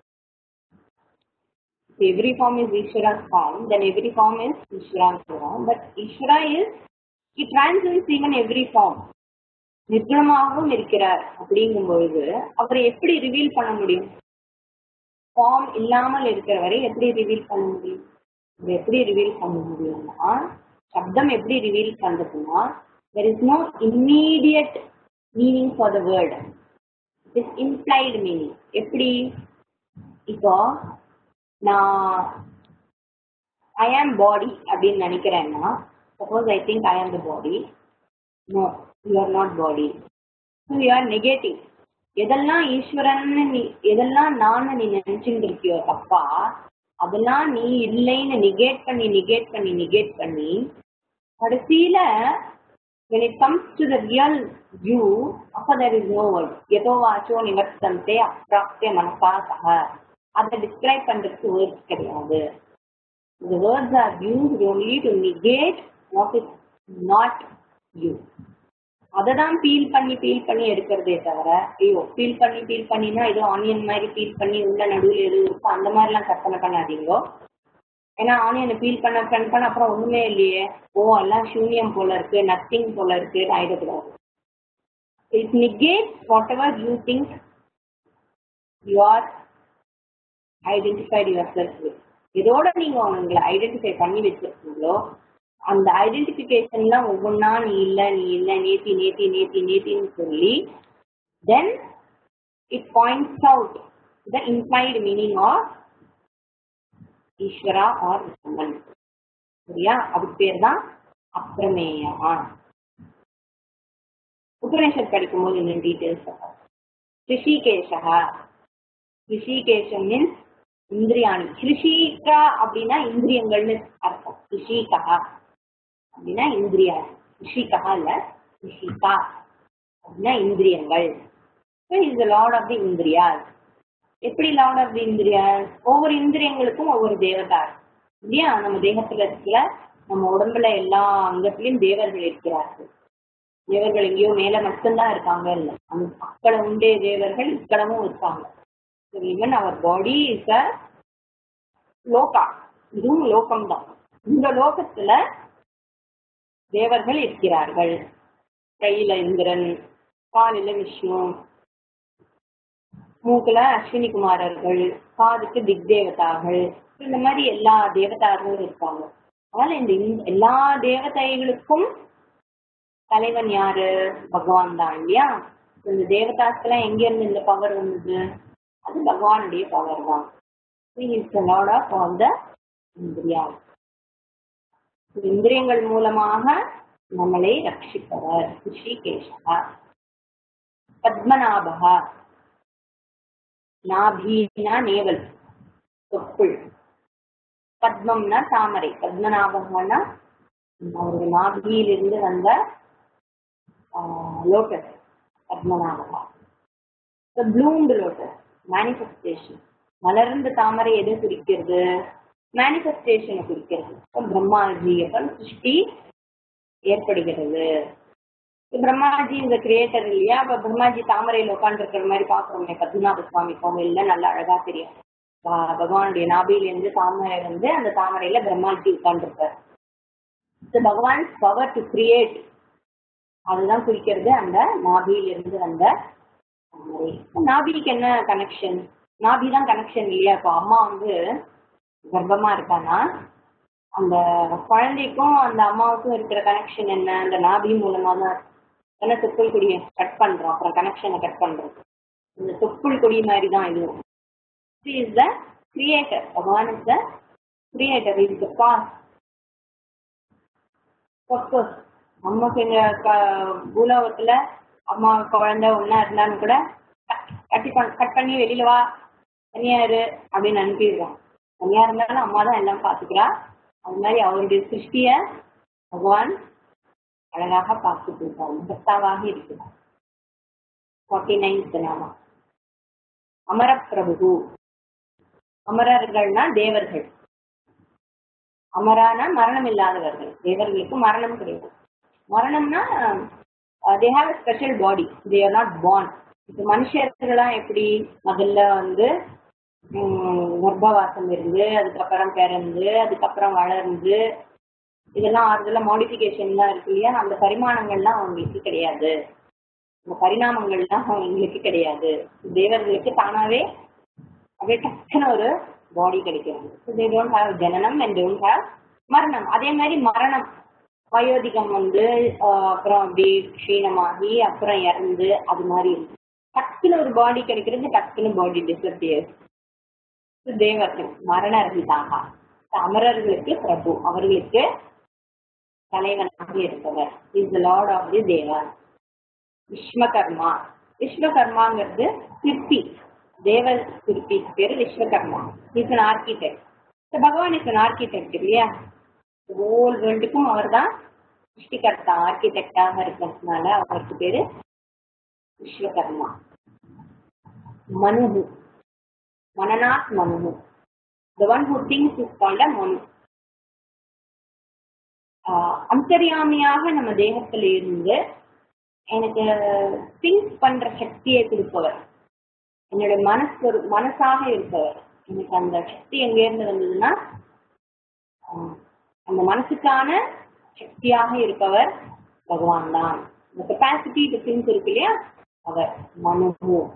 If every form is Ishvara's form, then every form is Ishvara's form. But Ishvara is, he transcends even every form. நிர்குணமாகவும் இருக்கிறார் அப்படிங்கும் பொழுது அவரை எப்படி reveal பண்ண முடியும் form இல்லாமல் இருக்கிற வரை எப்படி ரிவீல் பண்ண முடியும் இதை எப்படி ரிவீல் பண்ண முடியும்னா சப்தம் எப்படி ரிவீல் பண்றதுன்னா there is no immediate meaning for the word it is implied meaning எப்படி இப்போ நான் ஐ ஆம் பாடி அப்படின்னு நினைக்கிறேன்னா suppose I think I am the body no you are not body so you are negative எதெல்லாம் ஈஸ்வரன் நீ எதெல்லாம் நான் நீ நினைச்சுட்டு இருக்கியோ தப்பா அதெல்லாம் நீ இல்லைன்னு நிகேட் பண்ணி நிகேட் பண்ணி நிகேட் பண்ணி கடைசியில when it comes to the real you அப்ப there is no word எதோ வாச்சோ நிவர்த்தந்தே அப்பிராப்திய மனசா சக அதை டிஸ்கிரைப் பண்றதுக்கு வேர்ட்ஸ் கிடையாது the words are used only to negate what is not you அதை தான் பீல் பண்ணி பீல் பண்ணி எடுக்கிறதே தவிர ஐயோ பீல் பண்ணி பீல் பண்ணினா ஏதோ ஆனியன் மாதிரி பீல் பண்ணி உள்ள நடுவில் எது இருக்கோ அந்த மாதிரிலாம் கற்பனை பண்ணாதீங்கோ ஏன்னா ஆனியனை பீல் பண்ண பண்ண பண்ண அப்புறம் ஒண்ணுமே இல்லையே ஓ எல்லாம் சூன்யம் போல இருக்கு நத்திங் போல இருக்கு ஆயிடக்கூடாது it negate whatever you think you are identified yourself இதோட நீங்க உங்களை ஐடென்டிஃபை பண்ணி வச்சிருக்கீங்களோ அந்த ஐடென்டிஃபிகேஷன்லாம் ஒவ்வொன்றா நீ இல்லை நீ இல்லை நேத்தி நேத்தி நேத்தி நேத்தின்னு சொல்லி then it points out the implied meaning of Ishvara or Brahman சரியா அதுக்கு பேர் தான் அப்பிரமேயமா உபநிஷத் படிக்கும்போது இன்னும் டீட்டெயில்ஸ் ரிஷிகேஷா ரிஷிகேஷன் மீன்ஸ் இந்திரியாணி ரிஷிகா அப்படின்னா இந்திரியங்கள்னு அர்த்தம் ரிஷிகா அப்படின்னா இந்திரியா ரிஷிகா இல்ல ரிஷிகா அப்படின்னா இந்திரியங்கள் is the lord of the இந்திரியாஸ் எப்படி லார்ட் ஆஃப் தி இந்திரியாஸ் ஒவ்வொரு இந்திரியங்களுக்கும் ஒவ்வொரு தேவதா இருக்கு. இல்லையா நம்ம தேகத்துல இருக்கிற நம்ம உடம்புல எல்லா அங்கத்திலையும் தேவர்கள் இருக்கிறார்கள் தேவர்கள் எங்கேயோ மேல மட்டும்தான் இருக்காங்க இல்ல அந்த அக்கள உண்டே தேவர்கள் இக்களமும் இருக்காங்க even our body is a லோகா இதுவும் லோகம்தான் இந்த லோகத்துல தேவர்கள் இருக்கிறார்கள் கையில இந்திரன் காலில விஷ்ணு மூக்குல அஸ்வினி குமாரர்கள் காதுக்கு திக் தேவதாகள் இந்த மாதிரி எல்லா தேவதார்களும் இருப்பாங்க அதனால இந்த இந்த எல்லா தேவதைகளுக்கும் தலைவன் யாரு பகவான் தான் இல்லையா இந்த தேவதாஸ்க்கெல்லாம் எங்க இருந்து இந்த பவர் வந்தது அது பகவானுடைய பவர் தான் is lord of all the இந்திரியா இந்திரியங்கள் மூலமாக நம்மளை ரட்சிப்பவர் ரிஷிகேஷா பத்மநாபகா நாபீனா நேவல் தொப்புள் பத்மம்னா தாமரை பத்மநாபகம்னா அவருடைய நாபியிலிருந்து வந்த லோட்டஸ் பத்மநாபகா The bloomed lotus, manifestation. மலர்ந்த தாமரை எது குறிக்கிறது மேனிஃபெஸ்டேஷனை குறிக்கிறது இப்ப பிரம்மாஜி அப்புறம் சிருஷ்டி ஏற்படுகிறது இப்ப பிரம்மாஜி இந்த கிரியேட்டர் இல்லையா அப்ப பிரம்மாஜி தாமரையில் உட்காந்துருக்கிற மாதிரி பாக்குறோமே பத்மநாப சுவாமி கோவில்ல நல்லா அழகா தெரியும் பா- பகவானுடைய நாபியில இருந்து தாமரை வந்து அந்த தாமரையில பிரம்மாஜி உட்கார்ந்துருப்பார் பகவான் பவர் டு கிரியேட் அதுதான் குறிக்கிறது அந்த நாபியில இருந்து வந்த தாமரை நாபிக்கு என்ன கனெக்ஷன் நாபி தான் கனெக்ஷன் இல்லையா இப்போ அம்மா வந்து கர்ப்பமா இருக்கானா அந்த குழந்தைக்கும் அந்த அம்மாவுக்கும் இருக்கிற கனெக்ஷன் என்ன அந்த நாபி மூலமா தான் என்ன தொப்புள் கொடியை கட் பண்றோம் அப்புறம் கனெக்ஷனை கட் பண்றோம் இந்த தொப்புள் கொடி மாதிரி தான் இதுவும் is the creator Bhagavan is the creator is the base cause நமக்கு எங்க க- பூலோகத்துல அம்மா குழந்தை ஒண்ணா இருந்தாலும் கூட கட்டி கட் பண்ணி வெளியில வா தனியா இரு அப்படின்னு அனுப்பிடுறோம் தனியா இருந்தாலும் அம்மா தான் எல்லாம் பாத்துக்கிறா அது மாதிரி அவருடைய சிருஷ்டிய பகவான் அழகாக பார்த்து கொடுத்தார் முகத்தாவாக இருக்கிறார் ஃபார்ட்டி நைன்த் நாமா அமரப்பிரபு அமரர்கள்னா தேவர்கள் அமரானா மரணம் இல்லாதவர்கள் தேவர்களுக்கு மரணம் கிடையாது மரணம்னா they have a special body they are not born இப்போ மனுஷர்களா எப்படி முதல்ல வந்து உம், கர்ப்பவாசம் இருந்து அதுக்கப்புறம் பிறந்து அதுக்கப்புறம் வளர்ந்து இதெல்லாம் ஆறுதல மாடிஃபிகேஷன்லாம் இருக்கு இல்லையா அந்த பரிமாணங்கள்லாம் அவங்களுக்கு கிடையாது இந்த பரிணாமங்கள்லாம் அவங்களுக்கு கிடையாது தேவர்களுக்கு தானாவே அப்படியே டக்குன்னு ஒரு பாடி கிடைக்கிறது they don't have jananam and don't have maranam அதே மாதிரி மரணம் வயோதிகம் வந்து ஆஹ், அப்புறம் அப்படி க்ஷீணமாகி அப்புறம் இறந்து அது மாதிரி இருக்கு டக்குன்னு ஒரு பாடி கிடைக்கிறது டக்குன்னு பாடி டிசப்பியர் தேவர்கள் மரண ரகிதாக அமரர்களுக்கு பிரபு அவர்களுக்கு தலைவனாக இருப்பவர் is the lord of the devan Vishwakarma விஸ்வகர்மாங்கிறது சிற்பி தேவ சிற்பி பேரு Vishwakarma is an architect Bhagavan is an architect இல்லையா ஹோல் வேர்ல்டுக்கும் அவர் தான் சிருஷ்டிகர்த்தா ஆர்கிடெக்டாக இருக்கிறதுனால அவருக்கு பேரு Vishwakarma மனுகு மனநாத் மனுகு the one who thinks is called a மனு ஆஹ் அந்தர்யாமியாக நம்ம தேகத்துல இருந்து எனக்கு திங்க் பண்ற சக்தியை கொடுப்பவர் என்னுடைய மனசு ஒரு மனசாக இருப்பவர் எனக்கு அந்த சக்தி எங்க இருந்து வந்ததுன்னா ஆஹ் அந்த மனசுக்கான சக்தியாக இருப்பவர் பகவான் தான் இந்த கெப்பாசிட்டி டு திங்க் இருக்கு இல்லையா அவர் மனு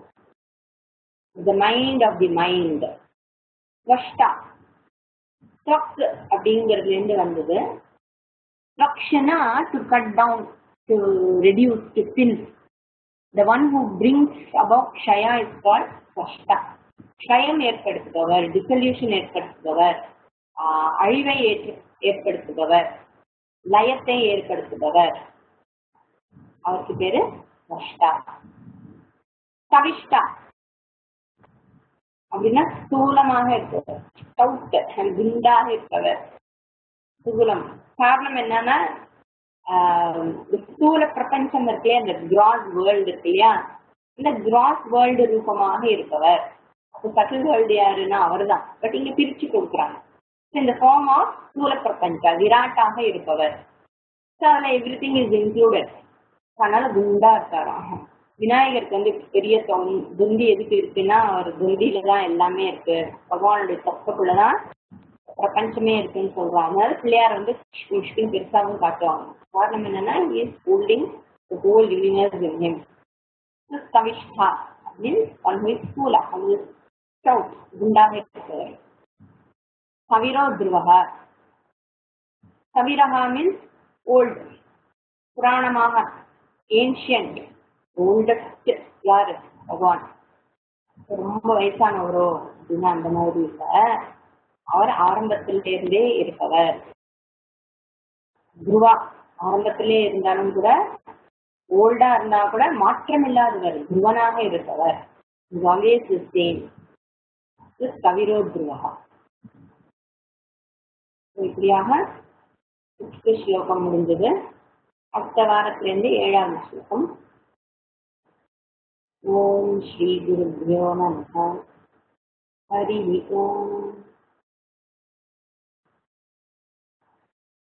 the mind of the mind Tvashta ஸ்வக் அப்படிங்கிறதுல இருந்து வந்தது ஸ்வக்ஷனா to cut down to reduce to thin the one who brings about க்ஷயா இஸ் கால்ட் ஸ்வஷ்டா க்ஷயம் ஏற்படுத்துபவர் டிசல்யூஷன் ஏற்படுத்துபவர் ஆஹ் அழிவை ஏற்று ஏற்படுத்துபவர் லயத்தை ஏற்படுத்துபவர் அவருக்கு பேரு ஸ்வஷ்டா கவிஷ்டா அப்படின்னா ஸ்தூலமாக இருப்பவர் ஸ்டவுட் குண்டாக இருப்பவர் ஸ்தூலம் காரணம் என்னன்னா ஆஹ் இந்த ஸ்தூல பிரபஞ்சம் இருக்கு இல்லையா இந்த கிராஸ் வேர்ல்டு இருக்கு இல்லையா இந்த கிராஸ் வேர்ல்டு ரூபமாக இருப்பவர் அப்போ சட்டில் வேர்ல்டு யாருன்னா அவர்தான் பட் இங்க பிரிச்சு கொடுக்குறாங்க இந்த ஃபார்ம் ஆஃப் ஸ்தூல பிரபஞ்ச விராட்டாக இருப்பவர் ஸோ அதில் எவ்ரி திங் இஸ் இன்க்ளூடட் அதனால குண்டா இருக்காராம் விநாயகருக்கு வந்து பெரிய தொங்- துண்டி எதுக்கு இருக்குன்னா அவர் துண்டியில தான் எல்லாமே இருக்கு பகவானுடைய தொப்பக்குள்ளதான் பிரபஞ்சமே இருக்குன்னு சொல்றாங்க அதனால பிள்ளையார் வந்து முஷ்கின் பெருசாகவும் காட்டுவாங்க காரணம் என்னன்னா is holding whole universe in him கவிஷ்டா மீன்ஸ் ஒன் ஹூ ஸ்கூலா ஒன் ஹூ ஸ்டவுட் குண்டாக இருக்கிறவர் கவிரோ துருவகா கவிரகா மீன்ஸ் ஓல்டு புராணமாக ஏன்ஷியன்ட் ஓல்டஸ்ட் யாரு பகவான் ரொம்ப வயசானவரோ அப்படின்னா அந்த மாதிரி இல்ல அவர் ஆரம்பத்தில இருந்தே இருப்பவர் துருவா ஆரம்பத்திலே இருந்தாலும் கூட ஓல்டா இருந்தா கூட மாற்றம் இல்லாதவர் துருவனாக இருப்பவர் ஆல்வேஸ் சேம் கவிரோ துருவா இப்படியாக சிக்ஸ்த் ஸ்லோகம் முடிஞ்சது அடுத்த வாரத்திலிருந்து ஏழாவது ஸ்லோகம் ஓம் ஸ்ரீ குருभ्यो நமः ஹரி ஓம்